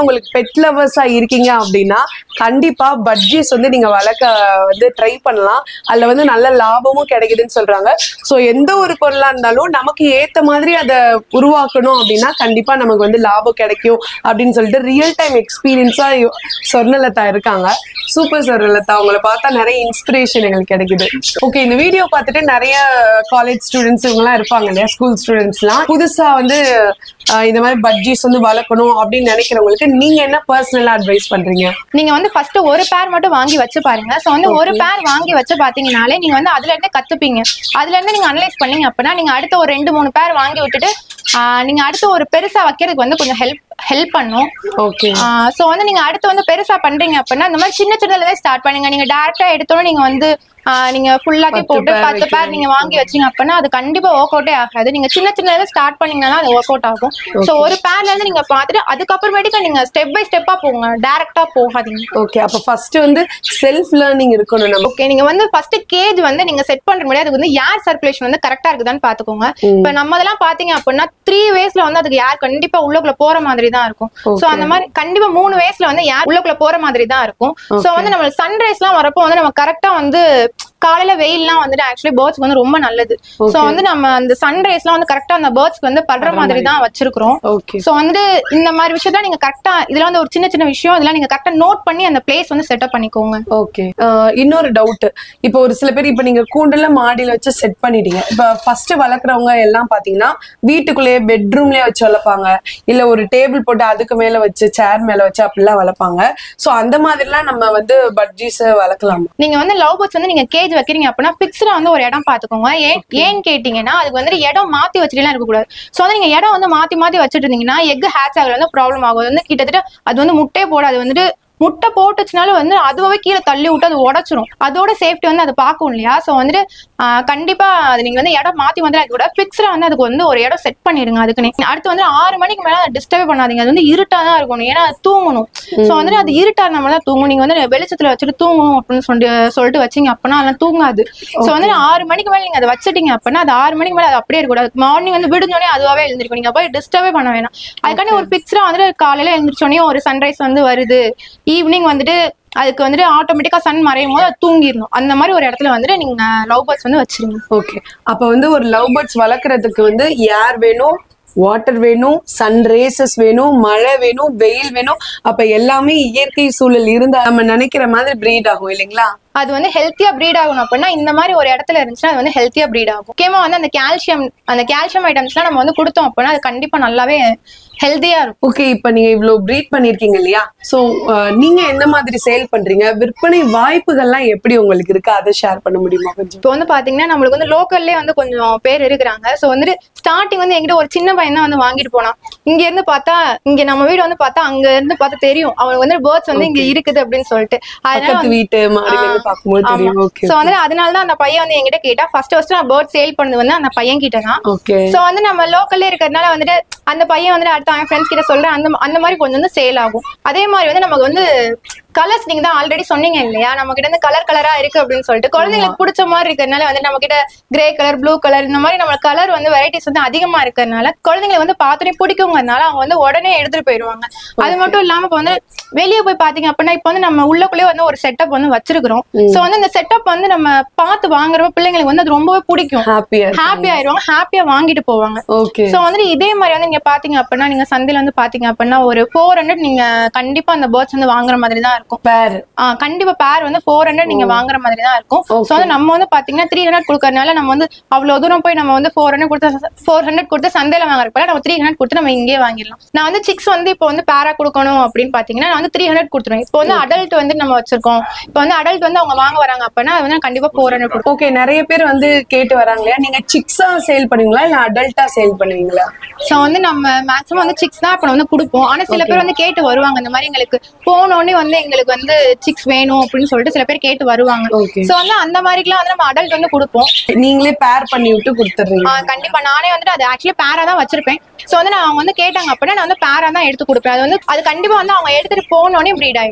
Speaker 1: உங்களுக்கு பெட் லவர்ஸா இருக்கீங்க அப்படின்னா கண்டிப்பா பட்ஜெட்ஸ் வந்து நீங்க வளர்க்க வந்து ட்ரை பண்ணலாம் அதுல வந்து நல்ல லாபமும் கிடைக்குதுன்னு சொல்றாங்க சோ எந்த ஒரு பொருளா இருந்தாலும் நமக்கு ஏத்த மாதிரி அதை உருவாக்கணும் அப்படின்னா கண்டிப்பா நமக்கு வந்து லாபம் கிடைக்கும் அப்படின்னு சொல்லிட்டு ரியல் டைம் எக்ஸ்பீரியன்ஸா சொர்ணலதா இருக்காங்க சூப்பர் சொர்ணலதா உங்களை பார்த்தா நிறைய இன்ஸ்பிரேஷன் எங்களுக்கு கிடைக்குது ஓகே இந்த வீடியோ பார்த்துட்டு நிறைய காலேஜ் ஸ்டூடெண்ட்ஸ் இவங்கலாம் இருப்பாங்க இல்லையா ஸ்கூல் ஸ்டூடெண்ட்ஸ்லாம் புதுசா வந்து ஆஹ் இந்த மாதிரி பட்ஜெட்ஸ் வந்து வளர்க்கணும் அப்படின்னு நினைக்கிறவங்களுக்கு நீங்க என்ன பர்சனலா அட்வைஸ் பண்றீங்க
Speaker 2: நீங்க வந்து ஃபர்ஸ்ட் ஒரு பேர் மட்டும் வாங்கி வச்சு பாருங்க சோ வந்து ஒரு பேர் வாங்கி வச்சு பாத்தீங்கனாலே நீங்க வந்து அதுல இருந்து கத்துப்பீங்க அதுல இருந்து நீங்க அனலைஸ் பண்ணீங்க அப்படின்னா நீங்க அடுத்த ஒரு ரெண்டு மூணு பேர் வாங்கி விட்டுட்டு ஆஹ் நீங்க அடுத்து ஒரு பெருசா வைக்கிறதுக்கு வந்து கொஞ்சம் ஹெல்ப் ஹெல்ப் பண்ணும்
Speaker 1: ஓகே
Speaker 2: சோ வந்து நீங்க அடுத்து வந்து பெருசா பண்றீங்க அப்படின்னா இந்த மாதிரி சின்ன சின்னதுல ஸ்டார்ட் பண்ணுங்க நீங்க டேரக்டா எடுத்தோட நீங்க வந்து ஆஹ் நீங்க ஃபுல்லாக்கி
Speaker 1: பத்து
Speaker 2: போட்டு
Speaker 1: பேர்
Speaker 2: பத்து பேர்
Speaker 1: வைக்கிறீங்க.
Speaker 2: நீங்க வாங்கி வச்சீங்க அப்படின்னா அது கண்டிப்பா ஒர்க் அவுட்டே ஆகாது நீங்க சின்ன சின்னதுல ஸ்டார்ட் பண்ணீங்கன்னா அது ஒர்க் அவுட் ஆகும் சோ ஒரு பேர்ல இருந்து நீங்க பாத்துட்டு அதுக்கப்புறமேட்டுக்கு நீங்க ஸ்டெப் பை ஸ்டெப்பா போங்க டேரக்டா போகாதீங்க
Speaker 1: ஓகே அப்ப ஃபர்ஸ்ட் வந்து செல்ஃப் லேர்னிங் இருக்கணும் நம்ம
Speaker 2: ஓகே நீங்க வந்து ஃபர்ஸ்ட் கேஜ் வந்து நீங்க செட் பண்ற முடியாது அதுக்கு வந்து ஏர் சர்க்குலேஷன் வந்து கரெக்டா இருக்குதான்னு பாத்துக்கோங்க இப்ப நம்ம இதெல்லாம் பாத்தீங்க அப்படின்னா த்ரீ வேஸ்ல வந்து அதுக்கு ஏர் கண்டிப்பா உள்ளுக்குள்ள போற மாதிரி தான் இருக்கும் சோ அந்த மாதிரி கண்டிப்பா மூணு வயசுல வந்து ஏர் உள்ளுக்குள்ள போற மாதிரி தான் இருக்கும் சோ வந்து நம்ம சன்ரைஸ் எல்லாம் வரப்போ வந்து நம்ம கரெக்டா வந்து காலையில வெயில்லாம் வந்துட்டு ஆக்சுவலி பேர்ட்ஸ்க்கு வந்து ரொம்ப நல்லது சோ வந்து நம்ம அந்த சன்ரைஸ் எல்லாம் வந்து கரெக்டா அந்த பேர்ட்ஸ்க்கு வந்து படுற மாதிரி தான் வச்சிருக்கிறோம்
Speaker 1: ஓகே
Speaker 2: சோ வந்து இந்த மாதிரி விஷயத்த நீங்க கரெக்டா இதுல வந்து ஒரு சின்ன சின்ன விஷயம் இதெல்லாம் நீங்க கரெக்டா நோட் பண்ணி அந்த பிளேஸ் வந்து செட்டப் பண்ணிக்கோங்க
Speaker 1: ஓகே இன்னொரு டவுட் இப்போ ஒரு சில பேர் இப்போ நீங்க கூண்டுல மாடியில வச்சு செட் பண்ணிட்டீங்க இப்போ ஃபர்ஸ்ட் வளர்க்குறவங்க எல்லாம் பாத்தீங்கன்னா வீட்டுக்குள்ளேயே பெட்ரூம்லயே வச்சு வளர்ப்பாங்க இல்ல ஒரு டேபிள் போட்டு அதுக்கு மேல வச்சு சேர் மேல வச்சு அப்படிலாம் வளர்ப்பாங்க சோ அந்த மாதிரிலாம் நம்ம வந்து பட்ஜீஸ் வளர்க்கலாமா
Speaker 2: நீங்க வந்து லவ் பேர்ட்ஸ் வந்து நீங்க கேஜ் வைக்கிறீங்க அப்படின்னா பிக்ஸ்டா வந்து ஒரு இடம் பாத்துக்கோங்க ஏன் ஏன்னு கேட்டீங்கன்னா அதுக்கு வந்து இடம் மாத்தி வச்சுட்டுலாம் இருக்கக்கூடாது சோ வந்து நீங்க இடம் வந்து மாத்தி மாத்தி வச்சுட்டு இருந்தீங்கன்னா எக் ஹேட்ச் ஆகல வந்து ப்ராப்ளம் ஆகும் அது வந்து கிட்டத்தட்ட அது வந்து முட்டையே போடாது வந்துட்டு முட்டை போட்டுச்சுனாலும் வந்து அதுவே கீழே தள்ளி விட்டு அது உடச்சிரும் அதோட சேஃப்டி வந்து அது பார்க்கும் இல்லையா ஸோ வந்துட்டு ஆஹ் கண்டிப்பா அது நீங்க வந்து இடம் மாத்தி வந்து அது கூட பிக்ஸ்டா வந்து அதுக்கு வந்து ஒரு இடம் செட் பண்ணிடுங்க அதுக்கு அடுத்து வந்து ஆறு மணிக்கு மேல டிஸ்டர்ப் பண்ணாதீங்க அது வந்து இருட்டா தான் இருக்கணும் ஏன்னா அது தூங்கணும் ஸோ வந்துட்டு அது இருட்டா நம்ம தான் தூங்கும் நீங்க வந்து வெளிச்சத்துல வச்சுட்டு தூங்கணும் அப்படின்னு சொல்லி சொல்லிட்டு வச்சீங்க அப்படின்னா அதெல்லாம் தூங்காது ஸோ வந்து ஆறு மணிக்கு மேல நீங்க அதை வச்சுட்டீங்க அப்படின்னா அது ஆறு மணிக்கு மேல அது அப்படியே இருக்கக்கூடாது மார்னிங் வந்து விடுஞ்சோடனே அதுவாவே எழுந்திருக்கும் நீங்க போய் டிஸ்டர்பே பண்ண வேணாம் அதுக்காண்டி ஒரு பிக்ஸ்டா வந்துட்டு காலையில எழுந்திரிச்சோடனே ஒரு சன்ரைஸ் வந்து வருது ஈவினிங் வந்துட்டு அதுக்கு வந்துட்டு ஆட்டோமேட்டிக்கா சன் மறையும் போது அது தூங்கிடணும் அந்த மாதிரி ஒரு இடத்துல வந்துட்டு நீங்க லவ் பேர்ட்ஸ் வந்து வச்சிருங்க
Speaker 1: ஓகே அப்ப வந்து ஒரு லவ் பேர்ட்ஸ் வளர்க்கறதுக்கு வந்து ஏர் வேணும் வாட்டர் வேணும் சன் ரேசஸ் வேணும் மழை வேணும் வெயில் வேணும் அப்ப எல்லாமே இயற்கை சூழல் இருந்தா நம்ம நினைக்கிற மாதிரி பிரீட் ஆகும் இல்லைங்களா
Speaker 2: அது வந்து ஹெல்த்தியா ப்ரீட் ஆகணும் அப்படின்னா இந்த மாதிரி ஒரு இடத்துல இருந்துச்சுன்னா அது வந்து ஹெல்த்தியா ப்ரீட் ஆகும் முக்கியமா வந்து அந்த கால்சியம் அந்த கால்சியம் ஐட்டம்ஸ்லாம் நம்ம வந்து கொடுத்தோம் அப்படின்னா அது கண்டிப்பா நல்லாவே ஹெல்த்தியா இருக்கும்
Speaker 1: ஓகே இப்ப நீங்க இவ்வளவு பிரீட் பண்ணிருக்கீங்க இல்லையா சோ நீங்க எந்த மாதிரி சேல் பண்றீங்க விற்பனை வாய்ப்புகள்லாம் எப்படி உங்களுக்கு இருக்கு அதை ஷேர் பண்ண முடியுமா கொஞ்சம்
Speaker 2: இப்போ வந்து பாத்தீங்கன்னா நம்மளுக்கு வந்து லோக்கல்லே வந்து கொஞ்சம் பேர் இருக்கிறாங்க ஸோ வந்துட்டு ஸ்டார்டிங் வந்து என்கிட்ட ஒரு சின்ன பையன் தான் வந்து வாங்கிட்டு போனான் இங்க இருந்து பார்த்தா இங்க நம்ம வீடு வந்து பார்த்தா அங்க இருந்து பார்த்தா தெரியும் அவனுக்கு வந்து பேர்ட்ஸ் வந்து இங்க இருக்குது அப்படின்னு சொல்லிட்டு அதனால
Speaker 1: பக்கத்து வீட்டு மாடியில இருந்து பார்க்கும்போது தெரியும் ஓகே
Speaker 2: சோ வந்து அதனால தான் அந்த பையன் வந்து என்கிட்ட கேட்டா ஃபர்ஸ்ட் ஃபர்ஸ்ட் நான் பேர்ட் சேல் பண்ணது வந்து அந்த பையன் கிட்ட தான்
Speaker 1: ஓகே
Speaker 2: சோ வந்து நம்ம லோக்கல்ல இருக்கிறதுனால வந்துட்டு அந்த பையன் வந்துட்டு அடுத்த அவன் ஃப்ரெண்ட்ஸ் கிட்ட சொல்றேன் அந்த அந்த மாதிரி கொஞ்சம் வந்து சேல் ஆகும் அதே மாதிரி வந்து நமக்கு வந்து கலர்ஸ் நீங்க தான் ஆல்ரெடி சொன்னீங்க இல்லையா நம்ம கிட்ட வந்து கலர் கலரா இருக்கு அப்படின்னு சொல்லிட்டு குழந்தைங்களுக்கு பிடிச்ச மாதிரி இருக்கிறதுனால வந்து நம்ம கிட்ட கிரே கலர் ப்ளூ கலர் இந்த மாதிரி நம்ம கலர் வந்து வெரைட்டிஸ் வந்து அதிகமா இருக்கிறதுனால குழந்தைங்களை வந்து பார்த்தோன்னே பிடிக்குங்கிறதுனால அவங்க வந்து உடனே எடுத்துட்டு போயிடுவாங்க அது மட்டும் இல்லாம இப்போ வந்து வெளியே போய் பாத்தீங்க அப்படின்னா இப்போ வந்து நம்ம உள்ளக்குள்ளே வந்து ஒரு செட்டப் வந்து வச்சிருக்கிறோம் சோ வந்து இந்த செட்டப் வந்து நம்ம பார்த்து வாங்குறப்ப பிள்ளைங்களுக்கு வந்து அது ரொம்பவே பிடிக்கும்
Speaker 1: ஹாப்பியா
Speaker 2: ஹாப்பி ஆயிருவாங்க ஹாப்பியா வாங்கிட்டு போவாங்க
Speaker 1: ஓகே
Speaker 2: சோ வந்துட்டு இதே மாதிரி வந்து நீங்க பாத்தீங்க அப்படின்னா நீங்க சந்தையில வந்து பாத்தீங்க அப்படின்னா ஒரு ஃபோர் ஹண்ட்ரட் நீங்க கண்டிப்பா அந்த பேர்ட்ஸ் வந்து வாங்குற மாதிரி தான் இருக்கும்
Speaker 1: பேர்
Speaker 2: ஆஹ் கண்டிப்பா பேர் வந்து ஃபோர் ஹண்ட்ரட் நீங்க வாங்குற மாதிரி தான் இருக்கும் சோ வந்து நம்ம வந்து பாத்தீங்கன்னா த்ரீ ஹண்ட்ரட் கொடுக்கறதுனால நம்ம வந்து அவ்வளவு தூரம் போய் நம்ம வந்து ஃபோர் ஹண்ட்ரட் கொடுத்து ஃபோர் ஹண்ட்ரட் கொடுத்து சந்தையில வாங்குறப்ப நம்ம த்ரீ ஹண்ட்ரட் கொடுத்து நம்ம இங்கே வாங்கிடலாம் நான் வந்து சிக்ஸ் வந்து இப்போ வந்து பேரா கொடுக்கணும் அப்படின்னு பாத்தீங்கன்னா நான் வந்து த்ரீ ஹண்ட்ரட் கொடுத்துருவேன் இப்போ வந்து அடல்ட் வந்து நம்ம வச்சிருக்கோம் இப்போ வந்து அடல்ட் வந்து அவங்க வாங்க வராங்க அப்படின்னா அது வந்து நான் கண்டிப்பா ஃபோர் ஹண்ட்ரட் கொடுப்போம்
Speaker 1: ஓகே நிறைய பேர் வந்து கேட்டு வராங்க இல்லையா நீங்க சிக்ஸா சேல் பண்ணுவீங்களா இல்ல அடல்ட்டா சேல் பண்ணுவீங்களா
Speaker 2: சோ வந்து நம்ம மேக்ஸிமம் வந்து சிக்ஸ் தான் அப்ப வந்து கொடுப்போம் ஆனா சில பேர் வந்து கேட்டு வருவாங்க இந்த மாதிரி எங்களுக்கு போனோடனே வந்து எங்களுக்கு வந்து சிக்ஸ் வேணும் அப்படின்னு சொல்லிட்டு சில பேர் கேட்டு வருவாங்க
Speaker 1: Okay.
Speaker 2: சோ வந்து அந்த மாதிரிலாம் வந்து நம்ம அடல்ட் வந்து கொடுப்போம்
Speaker 1: நீங்களே பேர் பண்ணி விட்டு கொடுத்துறீங்க
Speaker 2: ஆஹ் கண்டிப்பா நானே வந்துட்டு அது ஆக்சுவலி பேரா தான் வச்சிருப்பேன் சோ வந்து நான் அவங்க வந்து கேட்டாங்க அப்படின்னா நான் வந்து பேரா தான் எடுத்து கொடுப்பேன் அது வந்து அது கண்டிப்பா வந்து அவங்க எடுத்துட்டு போனோடனே ப்ரீட் ஆயிடும்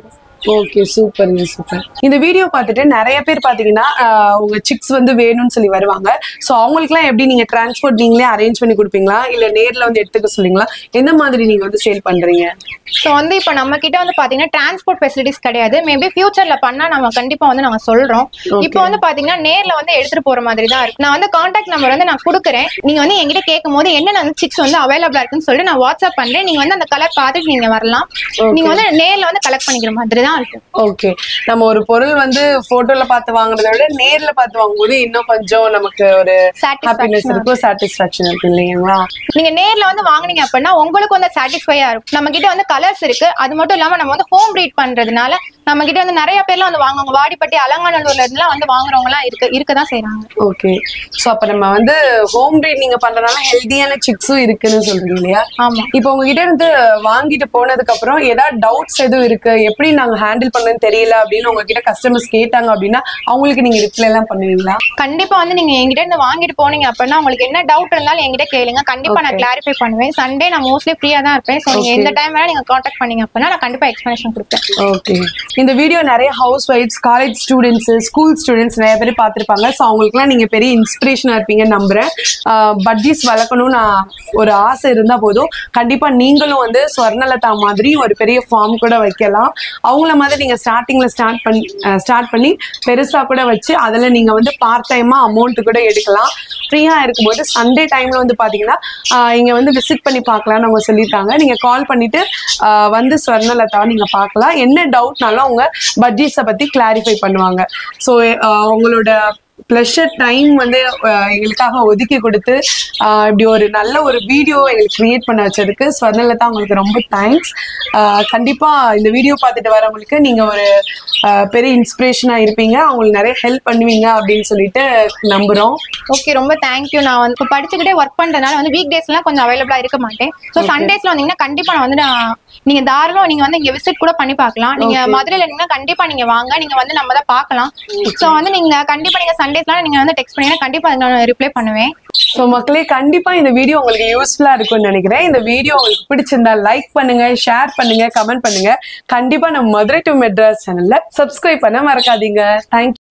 Speaker 1: ஓகே சூப்பருங்க சூப்பர் இந்த வீடியோ பார்த்துட்டு நிறைய பேர் பார்த்தீங்கன்னா ஆஹ், உங்க சிக்ஸ் வந்து வேணும்னு சொல்லி வருவாங்க ஸோ அவங்களுக்குலாம் எப்படி நீங்க டிரான்ஸ்போர்ட் நீங்களே அரேஞ்ச் பண்ணி கொடுப்பீங்களா இல்ல நேர்ல வந்து எடுத்துக்க சொல்லுங்களா எந்த மாதிரி நீங்க வந்து சேல் பண்றீங்க
Speaker 2: ஸோ வந்து இப்போ நம்ம கிட்ட வந்து பாத்தீங்கன்னா டிரான்ஸ்போர்ட் ஃபெசிலிட்டிஸ் கிடையாது மேபி ஃபியூச்சர்ல பண்ணா நம்ம கண்டிப்பா வந்து நாங்க சொல்றோம் இப்போ வந்து பாத்தீங்கன்னா நேர்ல வந்து எடுத்துட்டு போற மாதிரி தான் இருக்கு நான் வந்து கான்டாக்ட் நம்பர் வந்து நான் கொடுக்குறேன் நீங்க வந்து என்கிட்ட கேட்கும் போது என்னென்ன வந்து சிக்ஸ் வந்து அவைலபிளா இருக்குன்னு சொல்லிட்டு நான் வாட்ஸ்அப் பண்றேன் நீங்க வந்து அந்த கலர் பார்த்துட்டு நீங்க வரலாம் நீங்க வந்து நேர்ல வந்து கலெக்ட் பண்ணிக்கிற மாதிரி தான் இருக்கும்
Speaker 1: ஓகே நம்ம ஒரு பொருள் வந்து போட்டோல பார்த்து வாங்குறத விட நேர்ல பார்த்து வாங்கும்போது இன்னும் கொஞ்சம் நமக்கு ஒரு ஹாப்பினஸ்
Speaker 2: Satisfaction.
Speaker 1: இருக்கும் சாட்டிஸ்ஃபேக்ஷன் இருக்கு இல்லைங்களா
Speaker 2: நீங்க நேர்ல வந்து வாங்குனீங்க அப்படின்னா உங்களுக்கு வந்து சாட்டிஸ்ஃபையா இருக்கும் நம்ம கிட்ட வந்து கலர்ஸ் இருக்கு அது மட்டும் இல்லாம நம்ம வந்து ஹோம் ப்ரீட் பண்றதுனால நம்ம கிட்ட வந்து நிறைய பேர்லாம் வந்து வாங்குவாங்க வாடிப்பட்டி அலங்காநல்லூர்ல இருந்துலாம் வந்து வாங்குறவங்க எல்லாம் இருக்கு இருக்கதான் செய்றாங்க
Speaker 1: ஓகே ஸோ அப்ப நம்ம வந்து ஹோம் ப்ரீட் நீங்க பண்றதுனால ஹெல்தியான சிக்ஸும் இருக்குன்னு சொல்றீங்க இல்லையா
Speaker 2: ஆமா
Speaker 1: இப்போ உங்ககிட்ட இருந்து வாங்கிட்டு போனதுக்கு அப்புறம் ஏதாவது டவுட்ஸ் எதுவும் இருக்கு எப்படி நாங்க ஹேண்டில் பண்ணணும்னு தெரியல அப்படின்னு உங்ககிட்ட கஸ்டமர்ஸ் கேட்டாங்க அப்படின்னா அவங்களுக்கு நீங்க ரிப்ளை எல்லாம் பண்ணுவீங்களா
Speaker 2: கண்டிப்பா வந்து நீங்க என்கிட்ட இருந்து வாங்கிட்டு போனீங்க அப்படின்னா உங்களுக்கு என்ன டவுட் இருந்தாலும் என்கிட்ட கேளுங்க கண்டிப்பா நான் கிளாரிஃபை பண்ணுவேன் சண்டே நான் மோஸ்ட்லி ஃப்ரீயா தான் இருப்பேன் ஸோ நீங்க
Speaker 1: Okay.
Speaker 2: எந்த டைம் வேணா நீங்க காண்டாக்ட் பண்ணீங்க அப்படின்னா நான் கண்டிப்பா எக்ஸ்பிளனேஷன் கொடுப்பேன்
Speaker 1: ஓகே இந்த வீடியோ நிறைய ஹவுஸ் ஒய்ஃப்ஸ் காலேஜ் ஸ்டூடெண்ட்ஸ் ஸ்கூல் ஸ்டூடெண்ட்ஸ் நிறைய பேர் பார்த்துருப்பாங்க ஸோ அவங்களுக்குலாம் நீங்க பெரிய இன்ஸ்பிரேஷனா இருப்பீங்கன்னு நம்புறேன் பட்ஜீஸ் வளர்க்கணும்னு நான் ஒரு ஆசை இருந்தா போதும் கண்டிப்பா நீங்களும் வந்து ஸ்வர்ணலதா மாதிரி ஒரு பெரிய ஃபார்ம் கூட வைக்கலாம் அவங்கள மாதிரி நீங்க ஸ்டார்டிங்ல ஸ்டார்ட் பண்ணி ஸ்டார்ட் பண்ணி பெருசா கூட வச்சு அதுல நீங்க வந்து பார்ட் டைமா அமௌண்ட் கூட எடுக்கலாம் ஃப்ரீயா இருக்கும்போது சண்டே டைம்ல வந்து பாத்தீங்கன்னா ஆஹ் இங்க வந்து விசிட் பண்ணி பார்க்கலாம்னு அவங்க சொல்லியிருக்காங்க நீங்க கால் பண்ணிட்டு ஆஹ் வந்து ஸ்வர்ணலதா நீங்க பார்க்கலாம் என்ன டவுட்னாலும் அவங்க பட்ஜெட்ஸை பத்தி கிளாரிஃபை பண்ணுவாங்க ஸோ உங்களோட ப்ளஷர் டைம் வந்து ஆஹ் எங்களுக்காக ஒதுக்கி கொடுத்து ஆஹ் இப்படி ஒரு நல்ல ஒரு வீடியோ எங்களுக்கு கிரியேட் பண்ண வச்சதுக்கு ஸ்வர்ணலதா உங்களுக்கு ரொம்ப தேங்க்ஸ் கண்டிப்பா இந்த வீடியோ பார்த்துட்டு வரவங்களுக்கு நீங்க ஒரு ஆஹ் பெரிய இன்ஸ்பிரேஷனா இருப்பீங்க அவங்களுக்கு நிறைய ஹெல்ப் பண்ணுவீங்க அப்படின்னு சொல்லிட்டு நம்புறோம்
Speaker 2: ஓகே ரொம்ப தேங்க்யூ நான் வந்து இப்போ படிச்சுக்கிட்டே ஒர்க் பண்றதுனால வந்து வீக் டேஸ்லாம் கொஞ்சம் அவைலபிளா இருக்க மாட்டேன் ஸோ சண்டேஸ்ல வந்தீங்கன்னா கண்டிப்பா நான் வந்து நான் நீங்க தாராளம் நீங்க வந்து இங்க விசிட் கூட பண்ணி பார்க்கலாம் நீங்க மதுரையில இருந்தீங்கன்னா கண்டிப்பா நீங்க வாங்க நீங்க வந்து நம்ம தான் பார்க்கலாம் ஸோ வந்து நீங்க கண்டிப்பா நீங்க சண்டேஸ்லாம் நீங்க வந்து டெக்ஸ்ட் பண்ணீங்கன்னா கண்டிப்பா அதுக்கு நான் ரிப்ளை பண்ணுவேன்
Speaker 1: ஸோ மக்களே கண்டிப்பா இந்த வீடியோ உங்களுக்கு யூஸ்ஃபுல்லா இருக்கும்னு நினைக்கிறேன் இந்த வீடியோ உங்களுக்கு பிடிச்சிருந்தா லைக் பண்ணுங்க ஷேர் பண்ணுங்க கமெண்ட் பண்ணுங்க கண்டிப்பா நம்ம மதுரை டு மெட்ராஸ் சேனல்ல சப்ஸ்கிரைப் பண்ண மறக்காதீங்க தேங்க்யூ